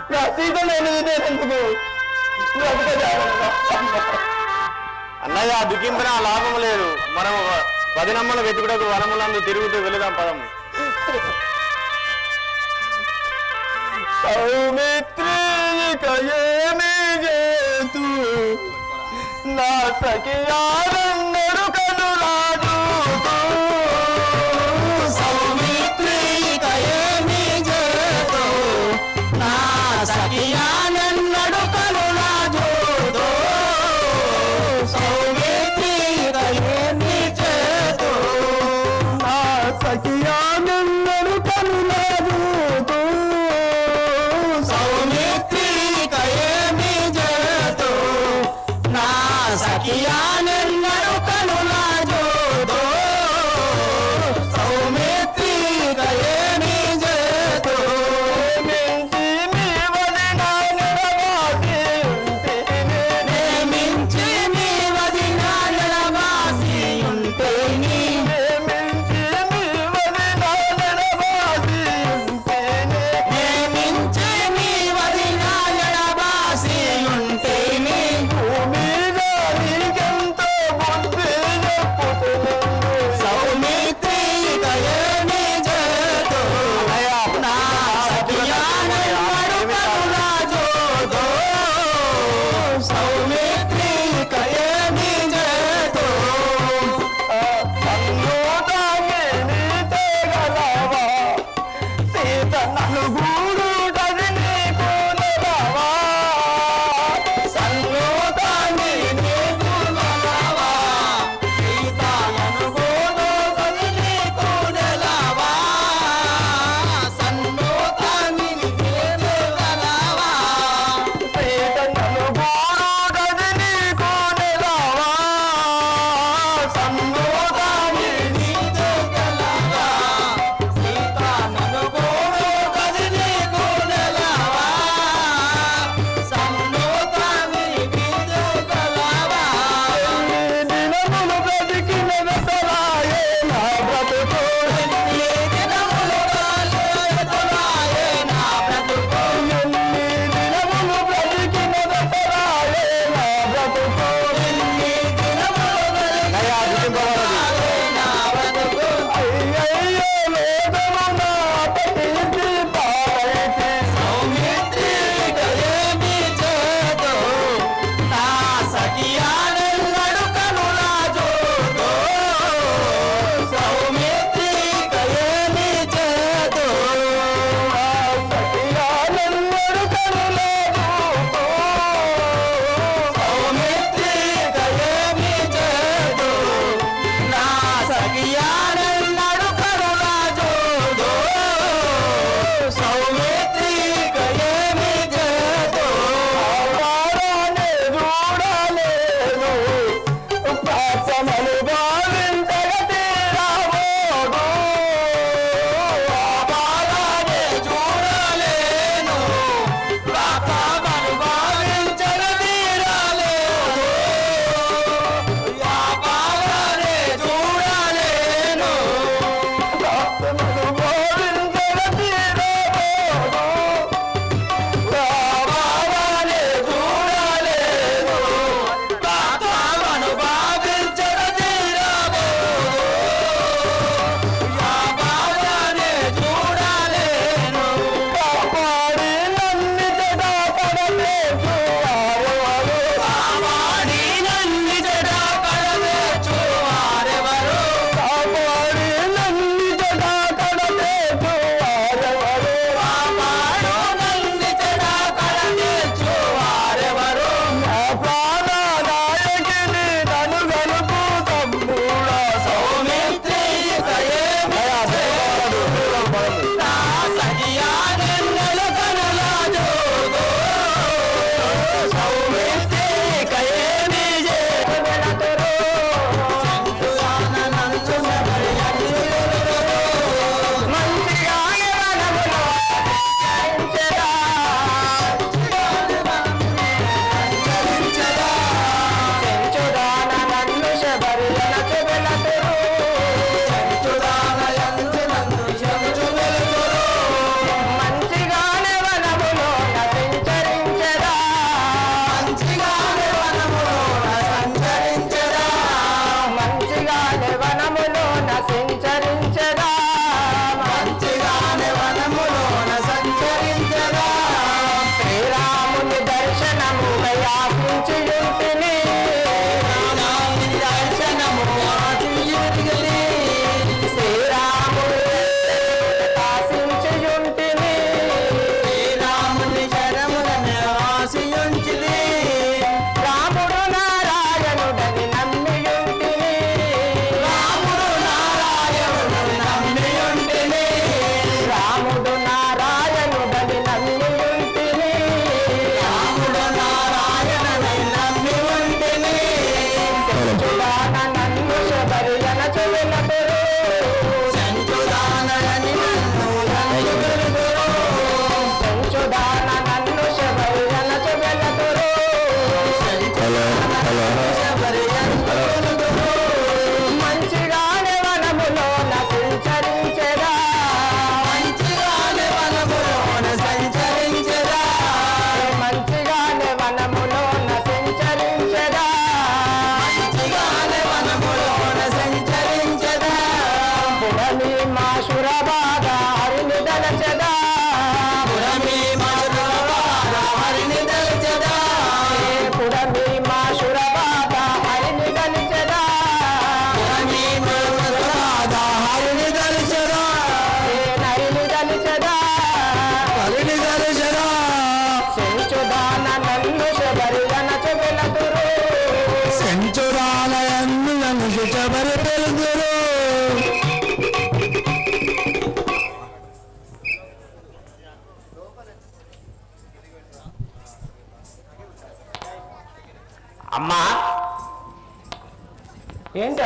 నా సీత నేను ఎందుకు అన్నయ్య దుఃఖింపినా లాభం లేదు మనం పదినమ్మలు వెతుకుటకు వనములందు తిరుగుతూ వెళదాం పదం సౌమిత్రి ఇక ఏమి చేతు నా సఖియారన్నడు కనురాదు సౌమిత్రి ఇక ఏమి చేతో నా సఖియానన్నడు కరుణాజోదో సౌమిత్రి ఇక ఏమి చేతో నా సఖియారన్నడు కనురాదు సౌమిత్రి ఇక ఏమి చేతో నా సఖియానన్నడు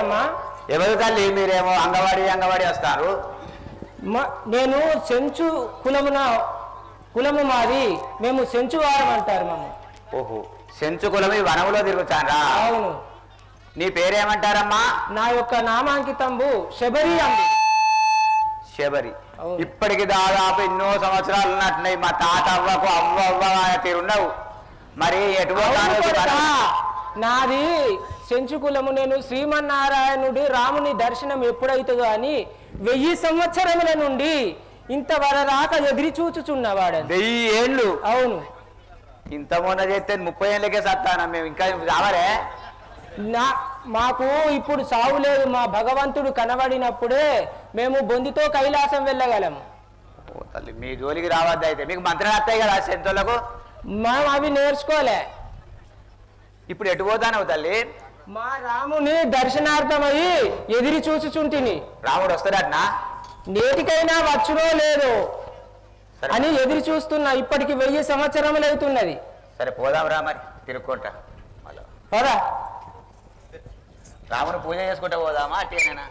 ఎవరమ్మా ఎవరు తల్లి మీరేమో అంగవాడి అంగవాడి వస్తారు మా- నేను సెంచు కులమున కులము మాది మేము సెంచు వారం అంటారు మమ్మ ఓహో సెంచు కులం ఈ వనములో తిరుగుతారా అవును నీ పేరేమంటారమ్మా నా యొక్క నామాంకితంబు శబరి అంది శబరి అవును. ఇప్పటికి దాదాపు ఎన్నో సంవత్సరాలు ఉన్నట్టున్నాయి మా తాత అవ్వకు అవ్వ అవ్వ అనే తీరున్నావు మరి ఎటు అవును పోతానో కొడుకా. చెప్పాలి. నాది సెంచు కులము నేను శ్రీమన్నారాయణుడి రాముని దర్శనం ఎప్పుడైతుందో అని వెయ్యి సంవత్సరముల నుండి ఇంతవరదాకా ఎదిరి చూచుచున్నవాడు వెయ్యి ఏళ్ళు అవును ఇంత మొన్న చేస్తే ముప్పై ఏళ్ళకే సత్తానా మేము ఇంకా రావరే నా మాకు ఇప్పుడు సావు లేదు మా భగవంతుడు కనబడినప్పుడే మేము బొందితో కైలాసం వెళ్ళగలము ఓ తల్లి మీ జోలికి రావద్దు అయితే మీకు మంత్రాలు వస్తాయి కదా సెంతోళ్ళకు మేము అవి నేర్చుకోలే ఇప్పుడు ఎటు పోతానవు తల్లి మా రాముని దర్శనార్థమై ఎదిరి చూచుచుంటిని రాముడు వస్తాడటనా నేటికైనా వచ్చునో లేదో సరే అని ఎదురు చూస్తున్నా ఇప్పటికి వెయ్యి సంవత్సరములు అవుతున్నది సరే పోదాం రా మరి తిరుక్కుంటా మళ్ళా పదా రాముని పూజ చేసుకుంటా పోదామా అట్టేనా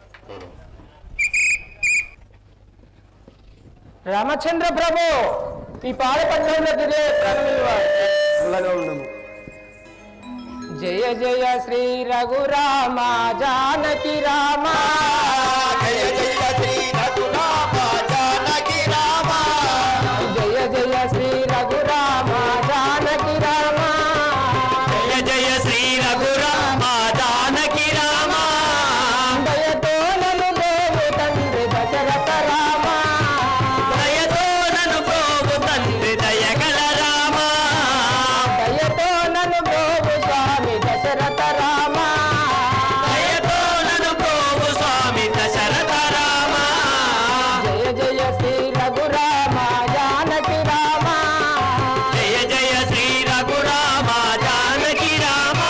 రామచంద్ర ప్రభు ఈ పాలపట్నంలోకి రే ప్రణమిల్వాడు. అలాగే ఉండము జయ జయ శ్రీ రఘురామ జానకి రామ జయ జయ శ్రీ రఘురామ జానకి రామ జయ జయ శ్రీ రఘురామ జానకి రామ జయ జయ శ్రీ రఘురామ జానకి రామ దయతో నన్ను దేవు తండ్రి దశరథ రామ దయతో నన్ను ప్రోగు తండ్రి దయగల రామ దయతో నన్ను దేవు స్వామి దశరథ రామ దయతో నన్ను ప్రోగు స్వామి దశరథ రామ జయ జయ శ్రీ రఘురామ జానకి రామ జయ జయ శ్రీ రఘురామ జానకి రామ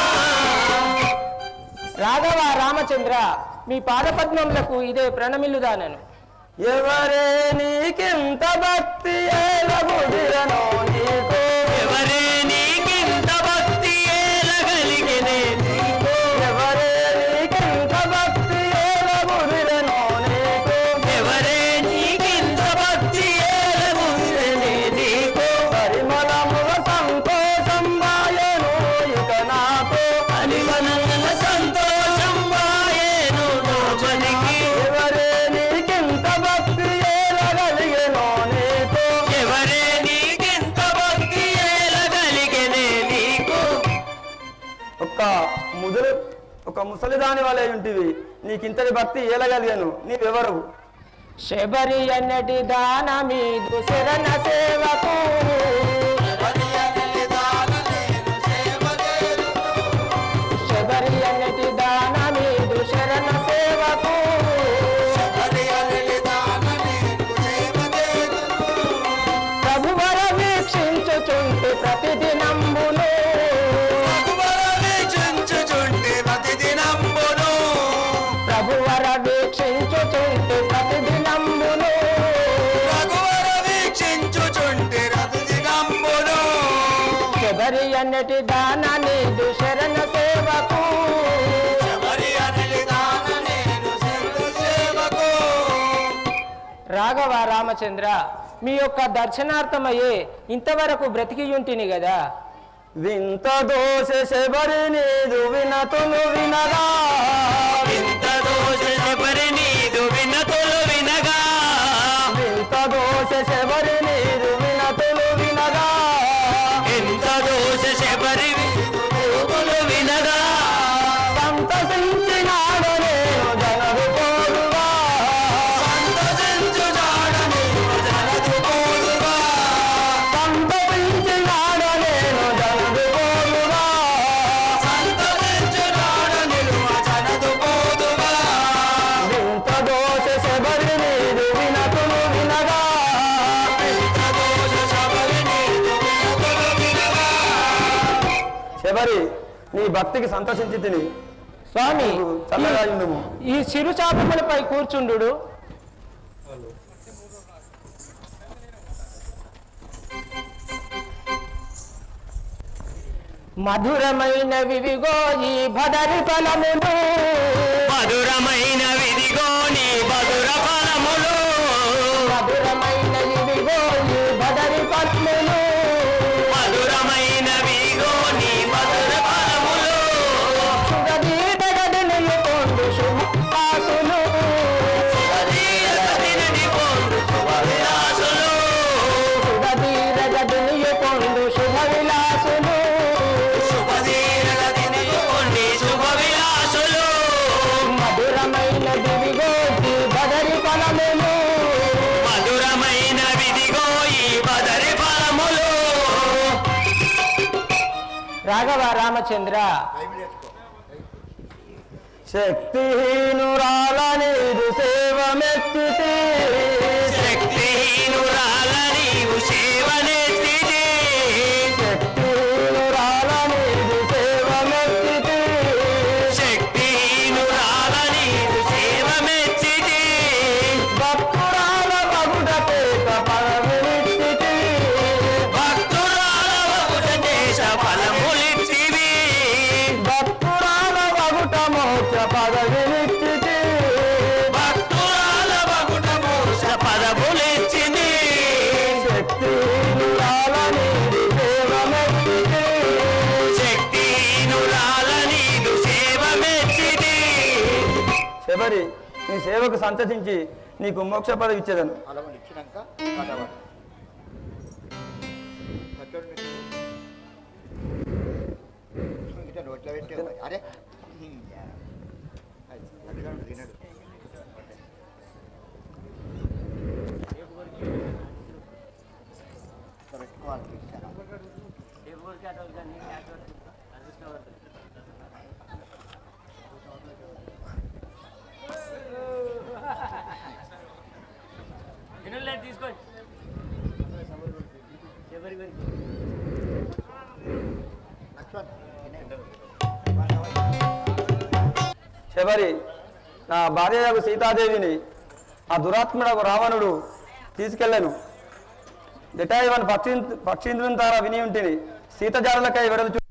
రాఘవ రామచంద్ర మీ పాదపద్మములకు ఇదే ప్రణమిల్లుదానను ఎవరే నీకింత భక్తి ఏలగుదిరనో నీకు ఎవరే నీకింత భక్తి ఏలగలిగినే నీకు ఎవరే నీకింత భక్తి ఏలగుదిరనో నీకు ఎవరే నీకింత భక్తి ఏలగుగినే నీకు పరిమళముల సంతోషం వాయను ఇక నాకు పరిమళముల సంతోషం వాయేను లోపలికి ఎవరే నీకింత భక్తి ఏలగలిగెనో నీకు ఎవరే నీకింత భక్తి ఏలగలిగినే నీకు ఒక్క ముదురు ఒక ముసలిదాని వలె ఉంటివి నీకింతటి భక్తి ఏలగలిగాను నీవెవరు శబరి అన్నటి దాన మీదు శరణ సేవకు శబరి అన్నటి దాన మీదు శరణ సేవకు ప్రభువర వీక్షించుచుంటి ప్రతిదినంబును ప్రభువర వీక్షించుచుంటి ప్రతిదినంబును శబరి అన్నటి దాన నీదు శరణ సేవకు రాఘవ రామచంద్ర మీ యొక్క దర్శనార్థమయ్యే ఇంతవరకు బ్రతికియుంటిని కదా వింత దోష శబరి నీదు వినతులు వినగా ఇంత దోష శబరి నీదు వినతులు వినగా వింత దోష శబరి నీదు వినతులు వినగా ఇంత దోష శబరి వినతులు వినగా సంతసించినాడు నేను జనరు కోరుగా సంతసించుచాడని జనదు కోరుగా సంతసించినాడు నేను జనరు కోరుగా సంతసించుచాడని జనదు కోరుగా వింత దోష శబరి నీదు వినతులు వినగా ఇంత దోష శబరి నీదు వినతులు వినగా శబరి నీ భక్తికి సంతోషించి తిని స్వామి చల్లగా ఈ- ఉండుము ఈ చిరు చాపములపై కూర్చుండు మధురమైన వివిగో ఈ భదరి ఫలములు మధురమైన విధిగో నీ మధుర ఫలములు మధురమైన వివిగో ఈ భదరి ఫలములు మధురమైన విధిగో నీ మధుర ఫలములు సుగదీడగదిని కొండు శుభాసులు అధీరగతిని పొందు శుభవిలాసులు సుగదీడగదిని కొండు శుభ విలాసులు శుభధీరగతిని పొంది శుభవిలాసులు మధురమైన దివిగో ఈ భదరి ఫలములు మధురమైన విధిగో ఈ బదరి ఫలములు రాఘవ రామచంద్ర శక్తిహీనురాల నీరు సేవ మెచ్చితే శక్తిహీనురాల నీవు సేవనెత్తితే శక్తిహీనురాల నీరు సేవ మెచ్చితే శక్తిహీనురాల నీవు సేవమెత్తితే భక్తురాల మగుడ పేట పరమిచ్చితే భక్తురాల బహుట దేశ ఫలములిచ్చివి భక్తురాల మగుట మోక్ష పదవినిచ్చితే భక్తురాల బహుట మోస పదములిచ్చింది శక్తిహీనురాల నీరు సేవ మెచ్చితే శక్తిహీనురాల నీదు సేవమెత్తిది శబరి నీ సేవకు సంతసించి నీకు మోక్ష పదవి ఇచ్చేదను అలవని ఇచ్చినాక కథవాడు ఇట్లా నోట్లో పెట్టే అరే అడిగాడు తినడు పెట్టుకోవాలి ఇచ్చాను లక్ష్మణ్ తినేడు శబరి నా భార్యకు సీతాదేవిని ఆ దురాత్ముడకు రావణుడు తీసుకెళ్ళాను జటాయువని పక్షి పక్షీంద్రుని ద్వారా విని ఉంటిని సీతజారులకై వెడలు చూ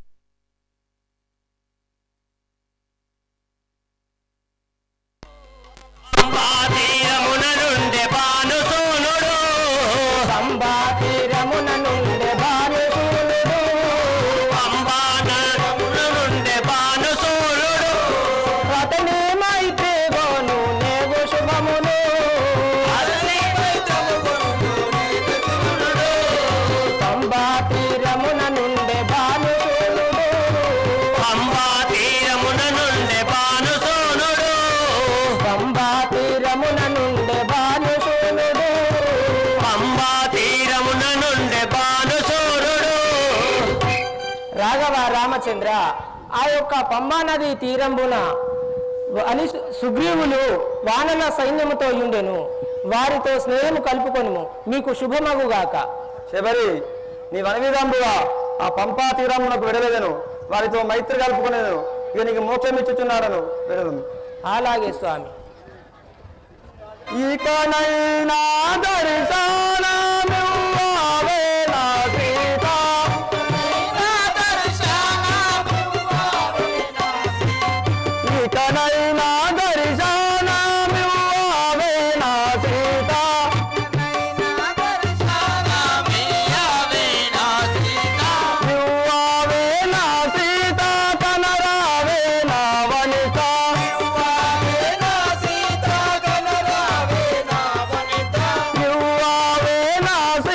తీరమున నుండి భానుసూనుడు సంబా తీరమున నుండి భానుసూనుడు పంబానమున నుండి భానుసూనుడు అతని మైత్రి గోను నేగు శుభమును అల్లి మైత్రముగొండు నీకు చూనుడు. సంబా తీరమున నుండి భానుసూనుడు పంబా తీరమున నుండి భానుసూనుడు సంబా తీరమున నుండి భానుసూనుడు పంబా తీరమున నుండి భానుసూనుడు రాఘవ రామచంద్ర ఆ యొక్క పంబా నది తీరంబున అని సు- సుగ్రీవులు వానన సైన్యముతో ఉండెను వారితో స్నేహము కలుపుకొనుము మీకు శుభమగుగాక శబరి నీ వనవీరాంబుగా ఆ పంపా తీరమునకు విడలేదను వారితో మైత్రి కలుపుకునేదను ఇక నీకు మోక్షం ఇచ్చుచున్నాడను విడదను అలాగే స్వామి ఇకనైనా దర్శనమివ్వవే నా సీత. ఇకనైనా దర్శనమివ్వవే నా సీత. ఇవ్వవే నా సీత, కనరావే నా వనిత. ఇవ్వవే నా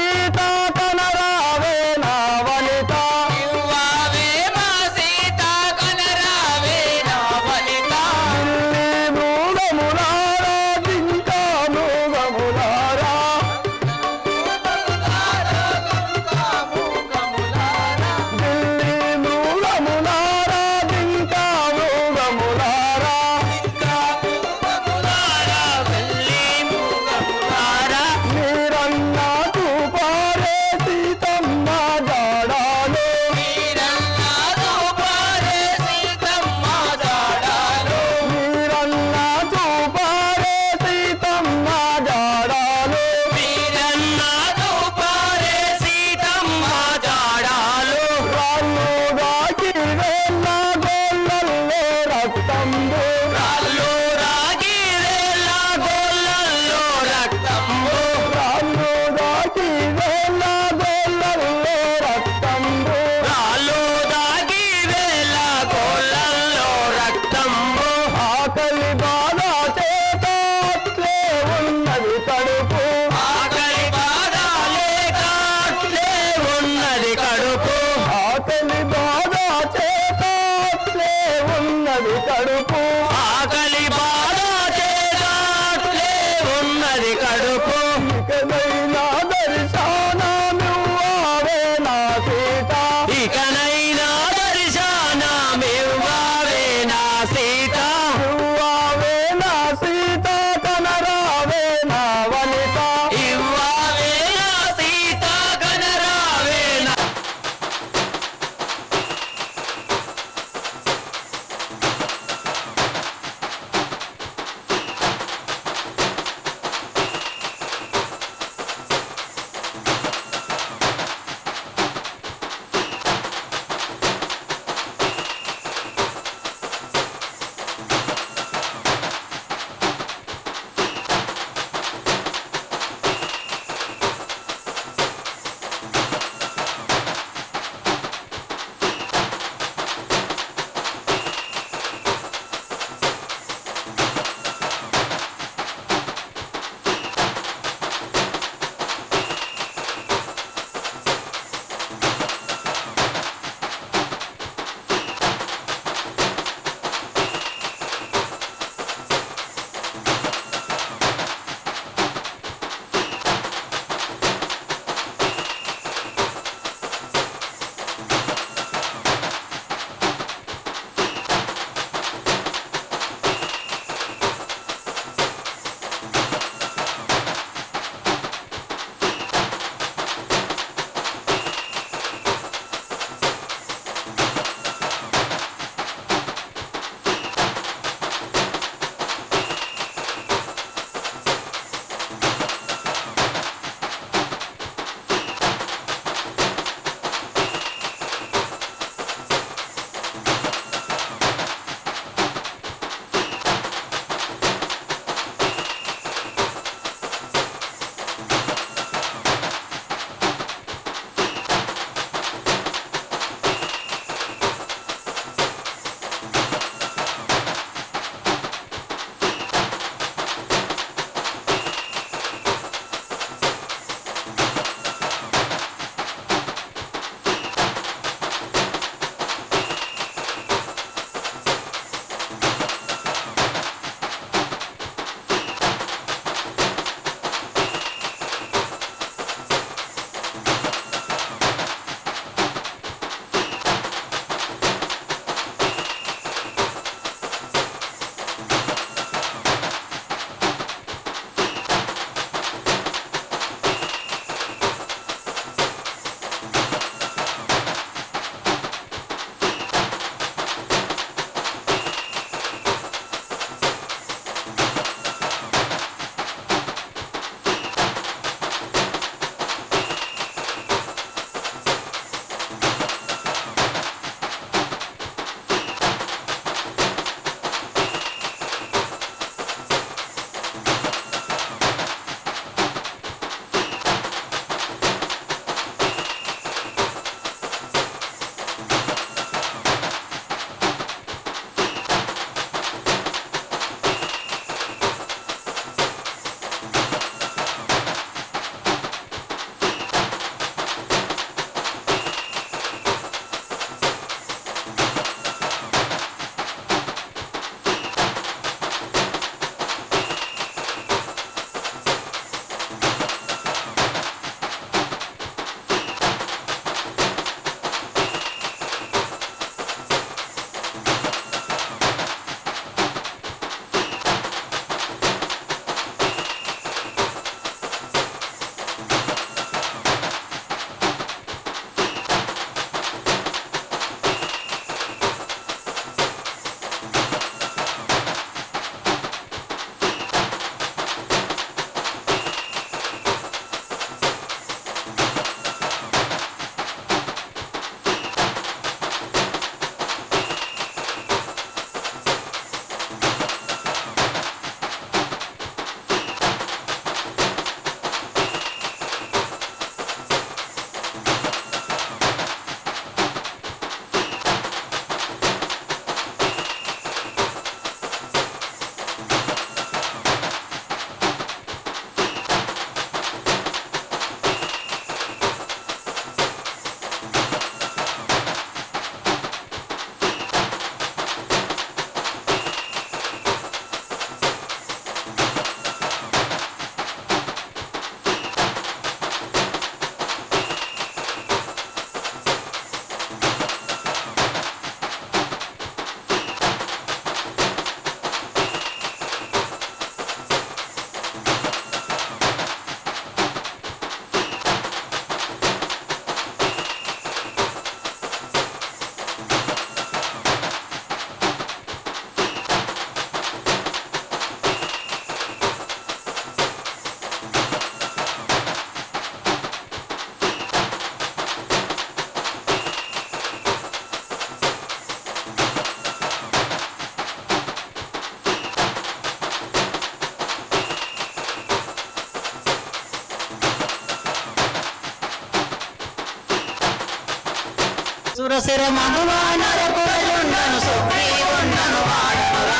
సురసిర మగువా నరకులయుండను సుగ్రీవుండను వాడనురా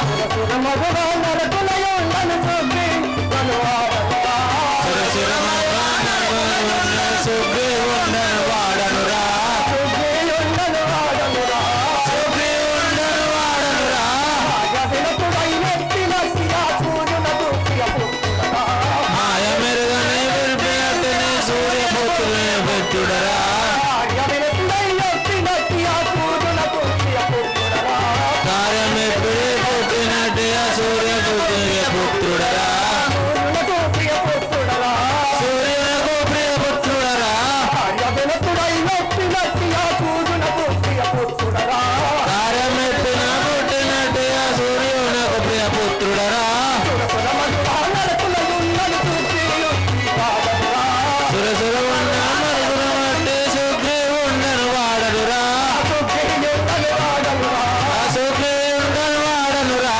సురసిర మగువా నరకులయుండను సుగ్రీవుండను వాడనురా సుగ్రీవుండను వాడనురా మాయ మెరుగని విల్పియట్టుని సూర్యపుత్రుని పెట్టుడరా కార్యమెప్పుడే పుట్టినట్టుగా సూర్యపుత్రుని పుత్రుడరా సూర్యునకు ప్రియపుత్రుడరా కార్యమెప్పిన పుట్టినట్టుగా సూర్యునకు ప్రియపుత్రుడరా సురసుర ఉన్న మరుగున మట్టి సుగ్రీవుండను వాడనురా ఆ సుగ్రీవుండను వాడనురా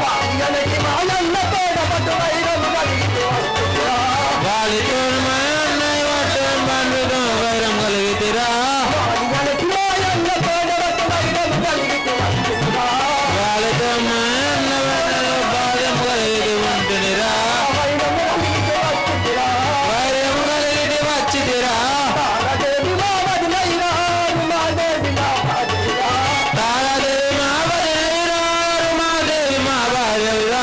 వాలితో అన్నయ్య వట్టే బంధుతో వైరం కలిగితిరా వాలితో అన్న వెన్నలో బాల్యం కలిగి ఉంటునిరా వైరం కలిగి వచ్చితిరా తారాదేవి మా వదినైరా రుమాదేవి మా భార్యవిరా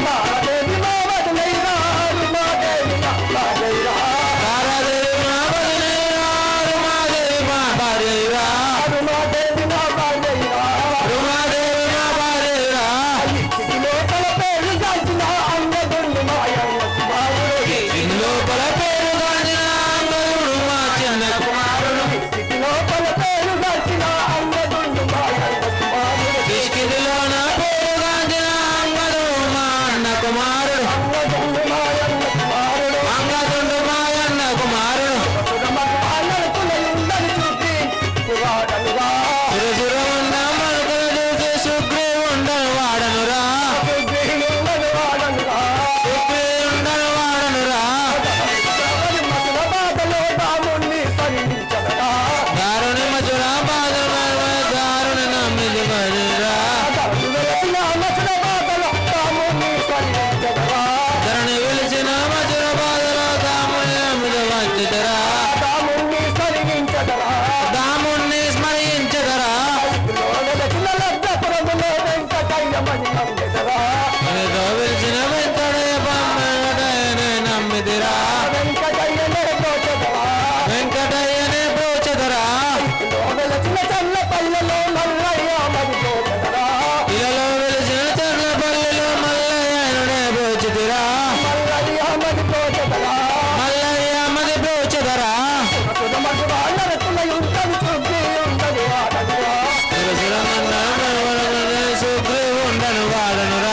తారాదేవి మా వదినైరా రుమాదేవి మా భార్యవిరా రుమాదేవి మా భార్యవిరా లోపల పేరు గాంచిన అంగదుడు మా చిన్న కుమారుడు కిష్కిదిలోన పేరు గాంచిన అంగదుడు మా అన్న కుమారుడు అంగదుండు మా అన్న కుమారుడు సురసుర ఉన్న మనుకులు చూసి సుగ్రీవుండను వాడనురా సుగ్రీవుండను వాడనురా దారుని మధురా బాధ దారుని నమ్మిది మధురా ధరణి పిలిచిన మధుర బాధలో దాముని నమ్మిది వచ్చిదరా దాముణ్ణి స్మరించదరా ఏదో పిలిచిన వెంటనే పంపనే నమ్మిదిరా వెంకటయ్యనే పోచదరా ఇలలో వెలిసిన చర్లపల్లిలో మల్లయ్యనుడే పోచిదిరా మల్లయ్య మది పోచదరా సురసురమన్న మనవరమనే సుగ్రీవుండను వాడనురా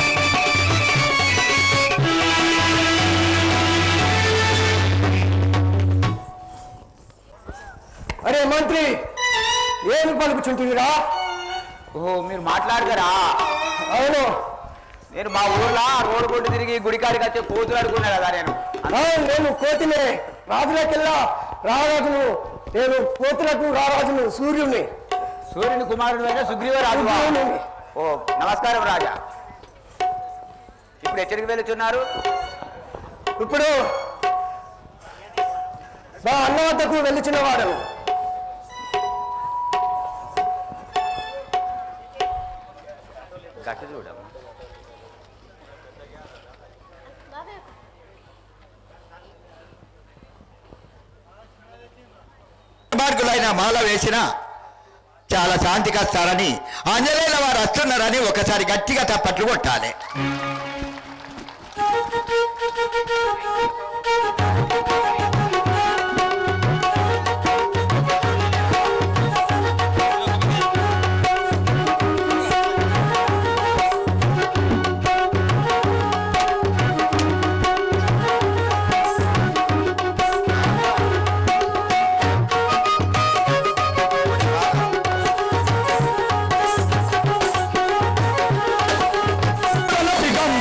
అరే మంత్రి ఏమి పలుకుచుంటురా ఓహో మీరు మాట్లాడతారా అవును నేను మా ఊర్లో రోడ్డు కొట్టు తిరిగి గుడికాడికి వచ్చే కూతురు అడుగున్నా కదా నేను అవును నేను కోతినే రాజులకెల్లా రారాజును నేను కోతులకు రారాజును సూర్యుని సూర్యుని కుమారుడు అయిన సుగ్రీవ రాజు సూర్యుని. ఓ నమస్కారం రాజా ఇప్పుడు ఎక్కడికి వెళుతున్నారు ఇప్పుడు మా అన్న వద్దకు వెళ్ళుచున్న వాడను గట్టు చూడమ్మా మార్గులైన మాల వేసిన చాలా శాంతికి వస్తారని ఆంజనేయుల వారు వస్తున్నారని ఒకసారి గట్టిగా తప్పట్లు కొట్టాలి దిగం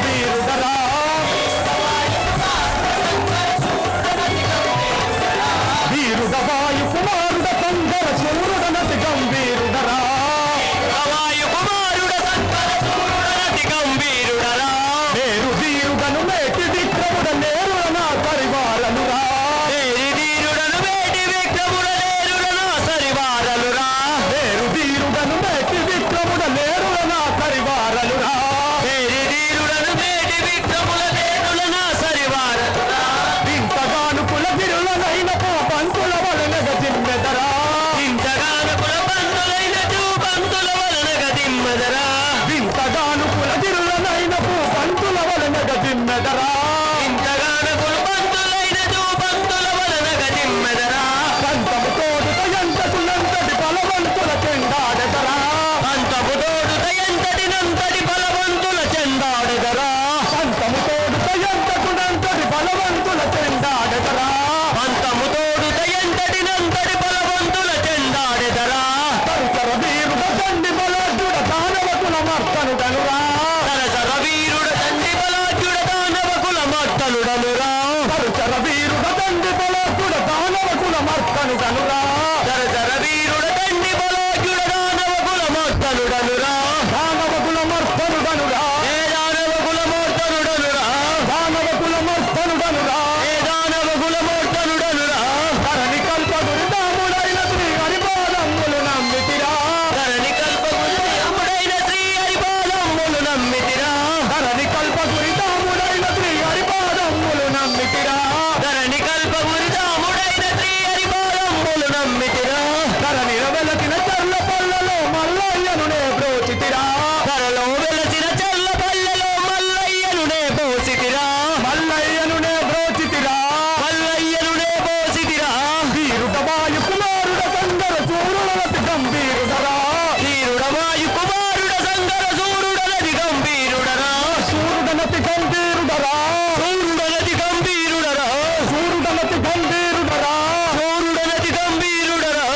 నిమ్మెదరా ఇంతగాన కులబంతులైన దూబంతుల వలన గదిమ్మెదరా పంతము తోడుత ఎంతకునంతటి బలవంతుల చెండాడెదరా అంతము తోడుత ఎంతటినంతటి బలవంతుల చెందాడెదరా పంతము తోడుత ఎంతకునంతటి బలవంతుల చెండాడెదరా అంతము తోడుత ఎంతటినంతటి బలవంతుల చెందాడెదరా తరుతర వీరుడ తండ్రి బలాఢ్యుడ దానవకుల మర్తనుడనురా సరసర వీరుడ తండ్రి బలాఢ్యుడ దానవ కుల మట్టలుడనురా తరుతర వీరుడ తండ్రి బలాఢ్యుడ దానవకుల మర్తనుడనురా సరసర వీరుడ తండ్రి బలాఢ్యుడ దానవ కుల మట్టలుడనురా దానవకుల మర్తనుడనురా ఏ దానవ కుల మట్టలుడనురా దానవకుల మర్తనుడనురా ఏ దానవ కుల మట్టలుడనురా ధరణి కల్పగురి దాముడైన శ్రీ హరిపాదమ్ములు నమ్మితిరా ధరణి కల్పగురు అమ్ముడైన శ్రీ హరిపాదమ్ములు నమ్మితిరా ధరణి కల్పగురి దాముడైన శ్రీ హరిపాదమ్ములు నమ్మితిరా ధరణి కల్పగురి రాముడైన శ్రీ హరిపాదమ్ములు నమ్మితిరా ధరణి వెలసిన చర్ల పల్లలో మల్లయ్యనునే బ్రోచితిరా ధరలో వెలసిన చల్ల పల్లెలో మల్లయ్యనునే పోసితిరా మల్లయ్యనునే బ్రోచితిరా మల్లయ్యనునే పోసితిరా వీరుడ వాయు కుమారుడ సందర చూరులతి గంభీరుడరా వీరుడమాయు కుమారుడ సంగర సూరుడనది గంభీరుడరా సూరుడనతి గంభీరుడరా సూరుడనది గంభీరుడరా సూరుడనతి గంభీరుడరా సూరుడనది గంభీరుడరా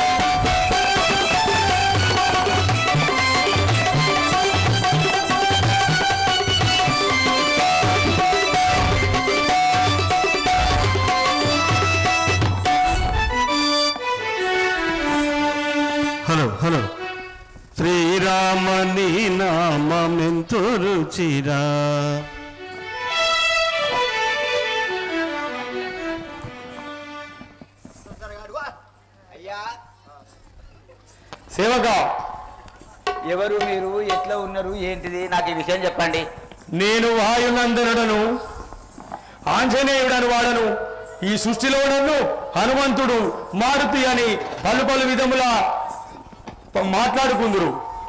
హలో హలో శ్రీరామని నామెంతో రుచిరా అయ్యా సేవక ఎవరు మీరు ఎట్లా ఉన్నారు ఏంటిది నాకు ఈ విషయం చెప్పండి నేను వాయునందనుడను ఆంజనేయుడను వాడను ఈ సృష్టిలో నన్ను హనుమంతుడు మారుతి అని పలు పలు విధముల ప- మాట్లాడుకుందురు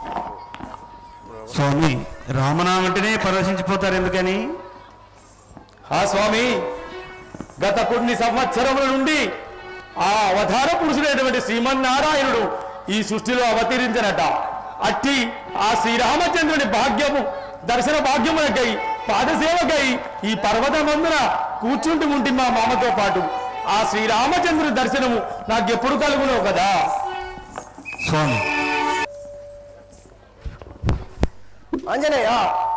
స్వామి రామనామంటేనే పరవశించిపోతారు ఎందుకని ఆ స్వామి గత కొన్ని సంవత్సరముల నుండి ఆ అవతార పురుషుడైనటువంటి శ్రీమన్నారాయణుడు ఈ సృష్టిలో అవతరించనట అట్టి ఆ శ్రీరామచంద్రుని భాగ్యము దర్శన భాగ్యములకై పాదసేవకై ఈ పర్వతమందున కూర్చుంటూ ఉంటే మా మామతో పాటు ఆ శ్రీరామచంద్రుని దర్శనము నాకు ఎప్పుడు కలుగునో కదా స్వామి ఆంజనేయ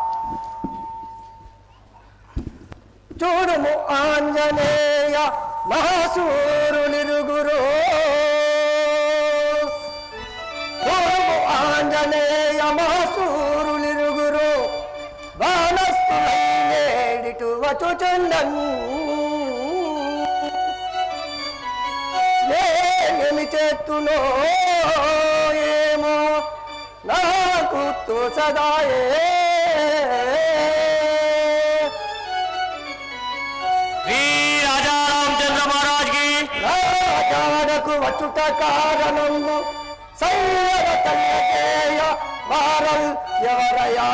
చూడుము ఆంజనేయ మహాసూరునిరుగురు చూడుము ఆంజనేయ మహాసూరునిరుగురు బాణస్తుడేడిటు వచ్చుచుండన్ నేనేమి చేతునో ఏమో నాకు తోచదాయే శ్రీ రాజా రామచంద్ర మహారాజ్ కి రాజాడకు వచ్చుట కారణము సైవ తల్లకేయ వారల్ ఎవరయా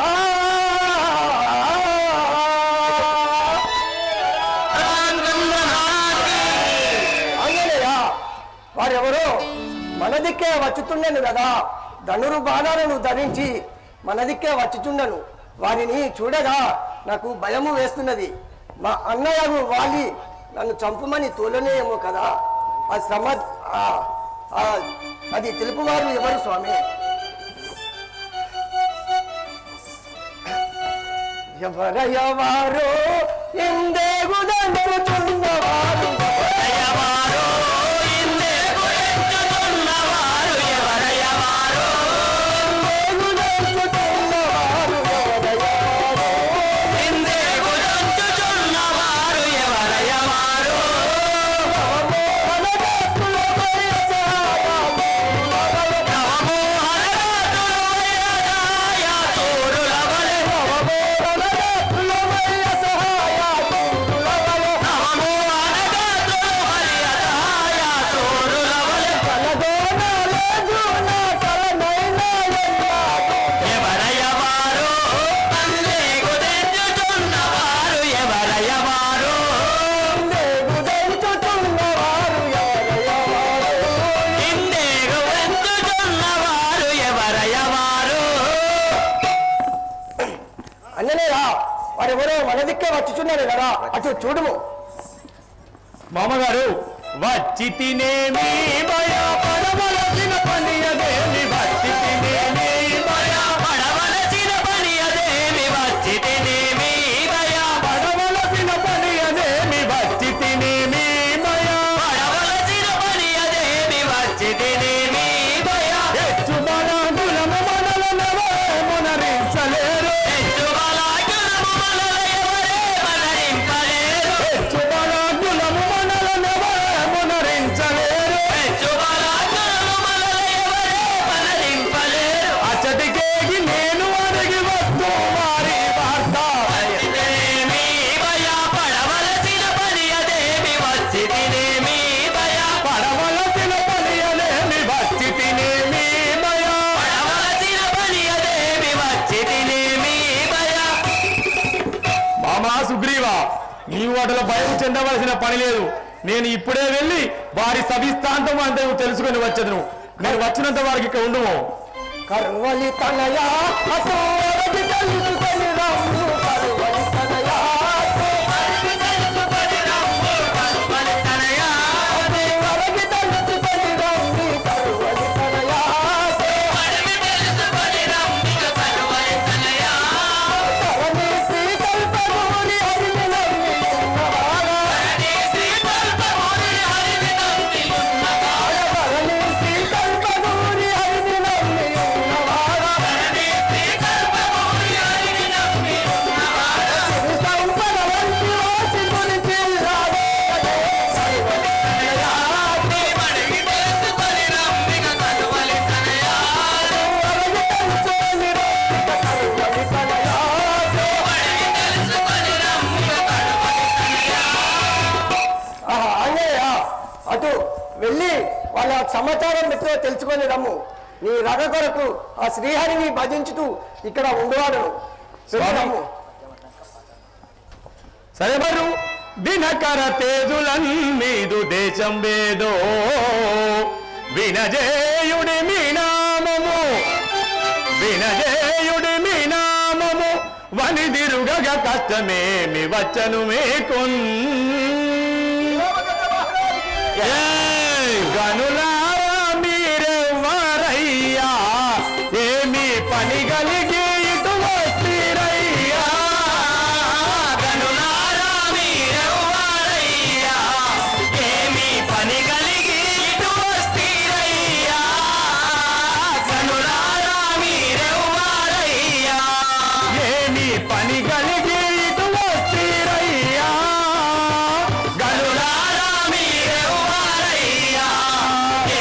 ఆంజనేయ వారెవరో మన దిక్కే వచ్చుతుండెను కదా ధనురు బాణాలను ధరించి మన దిక్కే వచ్చుచుండను వారిని చూడగా నాకు భయము వేస్తున్నది మా అన్నయ్యకు వాలి నన్ను చంపుమని తోలనేమో కదా ఆ శ్రమ ఆ- ఆ- అది తెలుపువారు ఎవరు స్వామి ఎవరయ్యవారు ఇందేగుదంచుచున్నవారు ఎవరయ్యవారో, ఇందేకు ఎత్తుతున్నవారు ఎవరయ్యవారో, ఇందేగుదంచుచున్నవారు ఎవరయ్యవారు ఇందేకు దంచుచున్నవారు ఎవరయ్యవారో, నవమోహనరాతులు వైరదాయ చోరుల వలె, నవమోహనరాతుల వారెవరో మన దిక్కే వచ్చుచున్నారు కదా అటు చూడుము మామగారు వచ్చి తినేమి భయ పడవలసిన పని అదేమి వచ్చి తినేమి భయ పడవలసిన పని అదేమి వచ్చి తినేమి భయ పడవలసిన పని అదేమి వచ్చి తినేమి భయ పడవలసిన పని అదేమి వచ్చి తినేమి భయ హెచ్చు బలాగులము మనలనెవరే మునరించలేరు హెచ్చు బలాగులము మనలెవరే మనరింపలేరు హెచ్చు బలాగులము మనలనెవరే మునరించలేరు హెచ్చు బలాగులము మనలెవరే మనరింపలేరు అచ్చటికేగి నేను అడిగి వస్తూ వారి వార్త పడవలసిన పని అదేమి వచ్చి తినేమి భయ పడవలసిన పని అదేమి వచ్చి తినేమి భయ పడవలసిన పని అదేమి వచ్చి తినేమి భయ మామా సుగ్రీవా నీవు వాటిలో భయం చెందవలసిన పని లేదు నేను ఇప్పుడే వెళ్ళి వారి సవిస్తాంతం అంతా తెలుసుకొని వచ్చేది నేను వచ్చినంత వారికి ఇక్కడ ఉండము కరువలి తనయా అటు అరటి తెలుసుకొని రమ్ము కరువలి తనయా అటు అరటి తెలుసుకొని రమ్ము కరువలి తనయా అటు అరటి తెలుసుకొని రమ్ము కరువలి తనయా అటు అరటి తెలుసుకొని రమ్ము కరువలి తనయా కరణి శ్రీకల్పమూరి హరిని నమ్మి ఉన్నవాడా కరణి శ్రీకల్పమూరి హరిని నమ్మి ఉన్నవాడా కరణి శ్రీకల్పమూరి హరిని నమ్మి ఉన్నవాడా కరణి శ్రీకల్పమూరి హరిని నమ్మి ఉన్నవాడా చిరు సంపద వంటి వాసి గురించి రాబోయే కరువలి తనయా అటు అరటి తెలుసుకొని రమ్మిక కరువలి తనయా అరటి తెలుసుకొని రమ్మిక కరువలి తనయా ఆహా, ఆంజనేయ అటు వెళ్ళి వాళ్ళ సమాచారం ఎప్పుడో తెలుసుకొని రమ్ము నీ రగ కొరకు ఆ శ్రీహరిని భజించుతూ ఇక్కడ ఉండవాడు రమ్ము సరే మరు దినకర తేజులన్నీదు దేశం వేదో వినజేయుడి మీ నామము వినజేయుడి మీ నామము వనిదిరుగగ కష్టమేమి వచ్చను మేకున్ ఏయ్! గనులారా మీరెవ్వరయ్యా ఏమి పని కలిగి ఇటు వస్తీరయ్యా గనులారా మీరెవ్వరయ్యా ఏమి పని కలిగి ఇటు వస్తీరయ్యా గనులారా మీరెవ్వరయ్యా ఏమి పని కలిగి ఇటు వస్తీరయ్యా గనులారా మీరెవ్వరయ్యా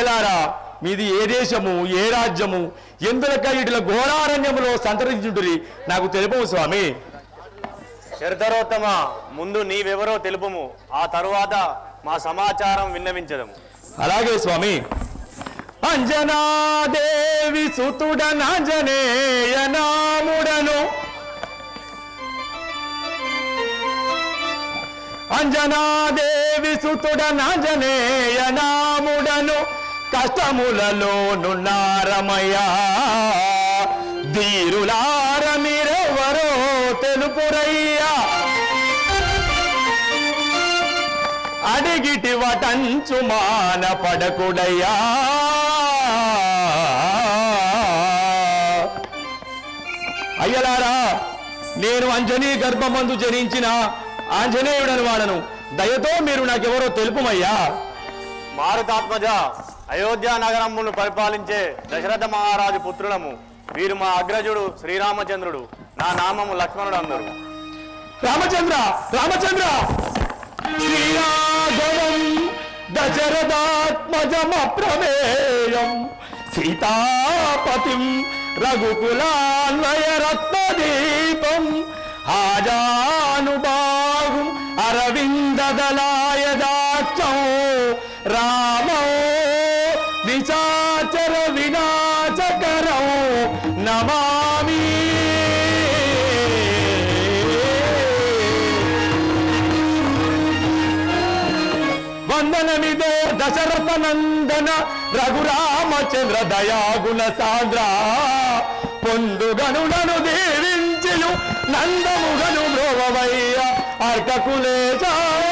అయ్యలారా మీది ఏ దేశము ఏ రాజ్యము ఎందులక ఇట్ల ఘోరారణ్యములో సంతరించుంటురి నాకు తెలుపు స్వామి శరధరోత్తమ ముందు నీవెవరో తెలుపుము ఆ తరువాత మా సమాచారం విన్నవించదము అలాగే స్వామి అంజనాదేవి సుతుడనంజనేయ నాముడను అంజనాదేవి సుతుడనంజనేయ నాముడను కష్టములలో నున్నారమయ్యా ధీరులార మీరెవరో తెలుపురయ్యా అడిగిటి వటంచు మాన పడకుడయ్యా అయ్యలారా నేను అంజనీ గర్భమందు జనించిన ఆంజనేయుడని వాడను దయతో మీరు నాకెవరో తెలుపుమయ్యా మారుతాత్మజ అయోధ్య నగరమును పరిపాలించే దశరథ మహారాజు పుత్రులము వీరు మా అగ్రజుడు శ్రీరామచంద్రుడు నా నామము లక్ష్మణుడు అందరు రామచంద్ర రామచంద్ర శ్రీరాఘవం దశరథాత్మజమ ప్రమేయం సీతాపతిం రఘుకులాన్వయ రత్నదీపం హాజానుబాహుం అరవిందదలాయదాక్షం రామో నిశాచర వినాశకరం నమామి వందనమిదో దశరథ నందన రఘురామచంద్ర దయాగుణ సాంద్ర పొందుగనులను దీవించియు నందముగను బ్రోవయ్య అర్కకులేశ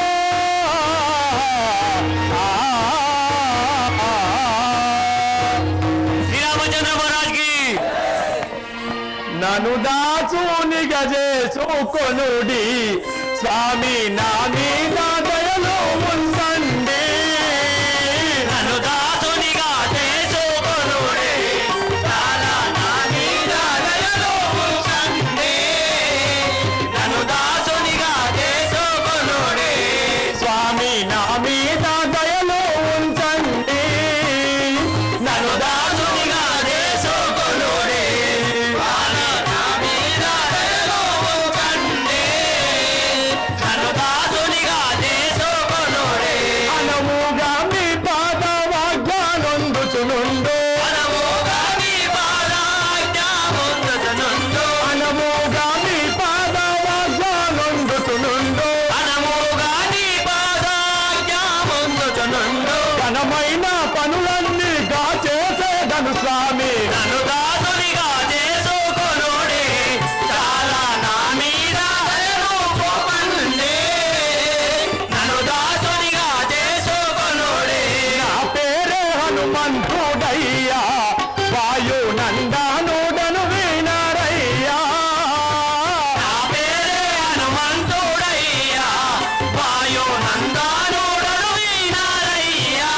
శ్రీరామచంద్ర మహారాజ్కి నను దాచుని గజేసుకొనుడి స్వామి నా మీద దయలో ఉండండి నన్ను దాసునిగా చేసుకొనుడే చాలా నా మీద దయలో ఉంచండి నన్ను దాసునిగా చేసుకొనుడే స్వామి నా మీద దయలో ఉంచండి నన్ను దాసునిగా చేసుకొనుడే చాలా నా మీద దయలో ఉంచండి నన్ను దాసునిగా చేసుకొనుడే అనముగా మీ పాద వాగ్యానందుచునుండు మనముగా మీ పాదాజ్ఞ ముందుచునుండు అనముగా మీ పాద వాగ్యానందుచునుండు మనముగా నీ పాదాజ్ఞ ముందుచునుండు ఘనమైన పనులన్నీ గా చేసేదను స్వామి నన్ను దాసునిగా చేసుకొనుడే చాలా నా మీద దయను పొందండి నన్ను దాసునిగా చేసుకొనుడే నా పేరే హనుమంతుడయ్యా వాయు నందానుడను వినరయ్యా నా పేరే హనుమంతుడయ్యా వాయు నందానుడను వినారయ్యా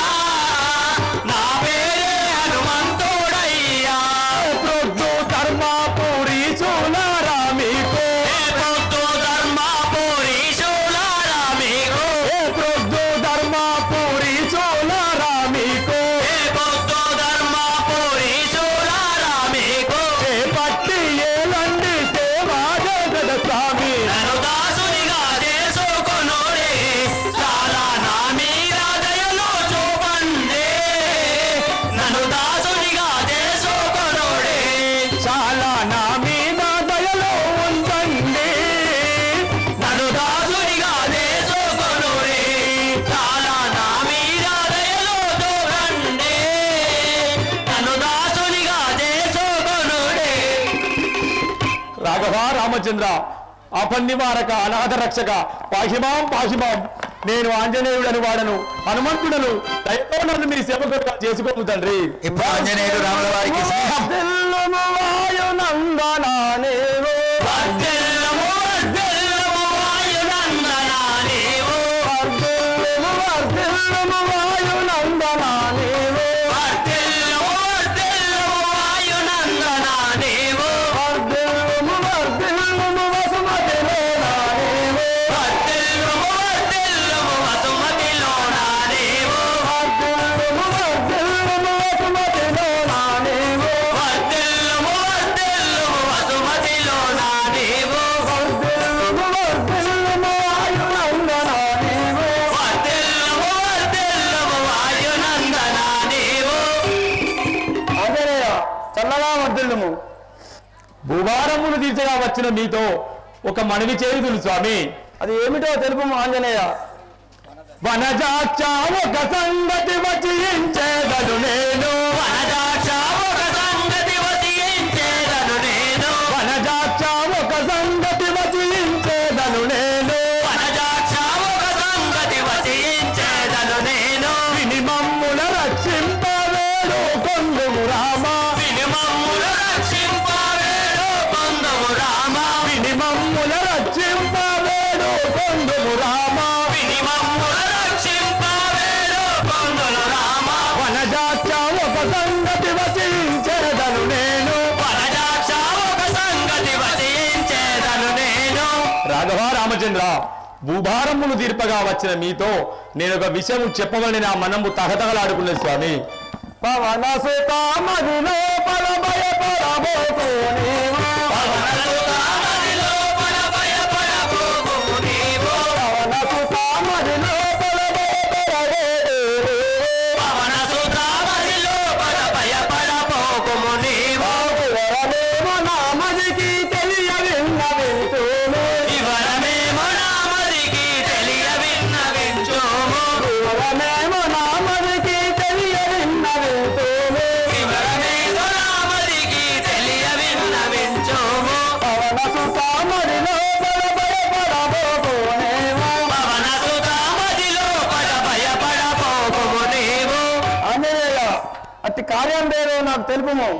నా పేరే హనుమంతుడయ్యా ప్రొద్దు ధర్మాపురి చూలారా మీకు ఏ పొద్దు ధర్మపురీశులారా మీకు ఏ ప్రొద్దు ధర్మాపురి చూలారా మీకు ఏ పొద్దు ధర్మపురీశులారా మీకు ఏ పట్టి ఏలండి సేవా జగద స్వామి నన్ను దాసునిగా చేసుకొనుడే చాలా నా మీద దయలో చూపండి నన్ను దాసునిగా చేసుకొనుడే చాలా నా మీద దయలో ఉంచండి నన్ను దాసునిగా చేసుకొనుడే చాలా నా మీద దయలో చూపండి నన్ను దాసునిగా చేసుకొనుడే రాఘవ రామచంద్ర అపన్నివారక అనాథ రక్షక పాహిమాం పాహిమాం నేను ఆంజనేయుడని వాడను హనుమంతుడను దయతో నన్ను మీ సేవకుడుగా చేసుకోము తండ్రి ఇప్పుడు ఆంజనేయుడు రాముల వారికి స్నేహం వర్ధిల్లుము వాయునందనానేవో. వర్ధిల్లము వర్ధిల్లము వాయునందనా నీవు వర్ధిల్లుము, వర్ధిల్లుము వాయునందనానేవో. వర్ధిల్లము వర్ధిల్లము వాయునందనా నీవు వర్ధిల్లుము, వర్ధిల్లుము వసుమతిలోనానేవో. వర్ధిల్లము వర్ధిల్లము వసుమతిలోనా నీవు వర్ధిల్లుము, వర్ధిల్లుము భూభారమును తీర్చగా వచ్చిన మీతో ఒక మనవి చేయుదులు స్వామి అది ఏమిటో తెలుపు ఆంజనేయ వనజాక్ష ఒక సంగతి వచించేదను నేను వనజాక్ష ఒక సంగతి వసించేదను నేను వనజాక్ష ఒక సంగతి వచించేదను నేను వనజాక్ష ఒక సంగతి వసించేదను నేను విని మమ్ముల రక్షింపవేడు కొందుము రామా విని మమ్ముల రక్షింపవేడు పొందము రామా విని మమ్ముల రక్షింపవేడు కొందుము రామా విని మమ్ముల రక్షింపవేడు పొందును రామా వనజాక్ష ఒక సంగతి వచించేదను నేను వనజాక్ష ఒక సంగతి వసించేదను నేను రాఘవ రామచంద్ర భూభారమును తీర్పగా వచ్చిన మీతో నేను ఒక విషయం చెప్పమని నా మనము తగతగలాడుకున్న స్వామి పవన సుతామది లోపల భయపడబోకు నీవు. పవనసుతామది లోపల భయపడబోకు నీవు. పవన సుతామది లోపల భయపడబోకు పవనసుతామది లోపల భయపడబోకుము నీవు. ఎవరనేమో నామదికి తెలియవిన్నవించును. వివరమేమో నామదికి తెలియవిన్నవించుము. ఎవరనేమో నామదికి తెలియవిన్నవించును. వివరమేమో నామదికి తెలియవిన్నవించుము. పవన సుతామది లోపల భయపడబోకు నీవు. పవనసుతామది లోపల భయపడబోకుము నీవు. ఆంజనేయ అట్టి కార్యం పేరు నాకు తెలుపుము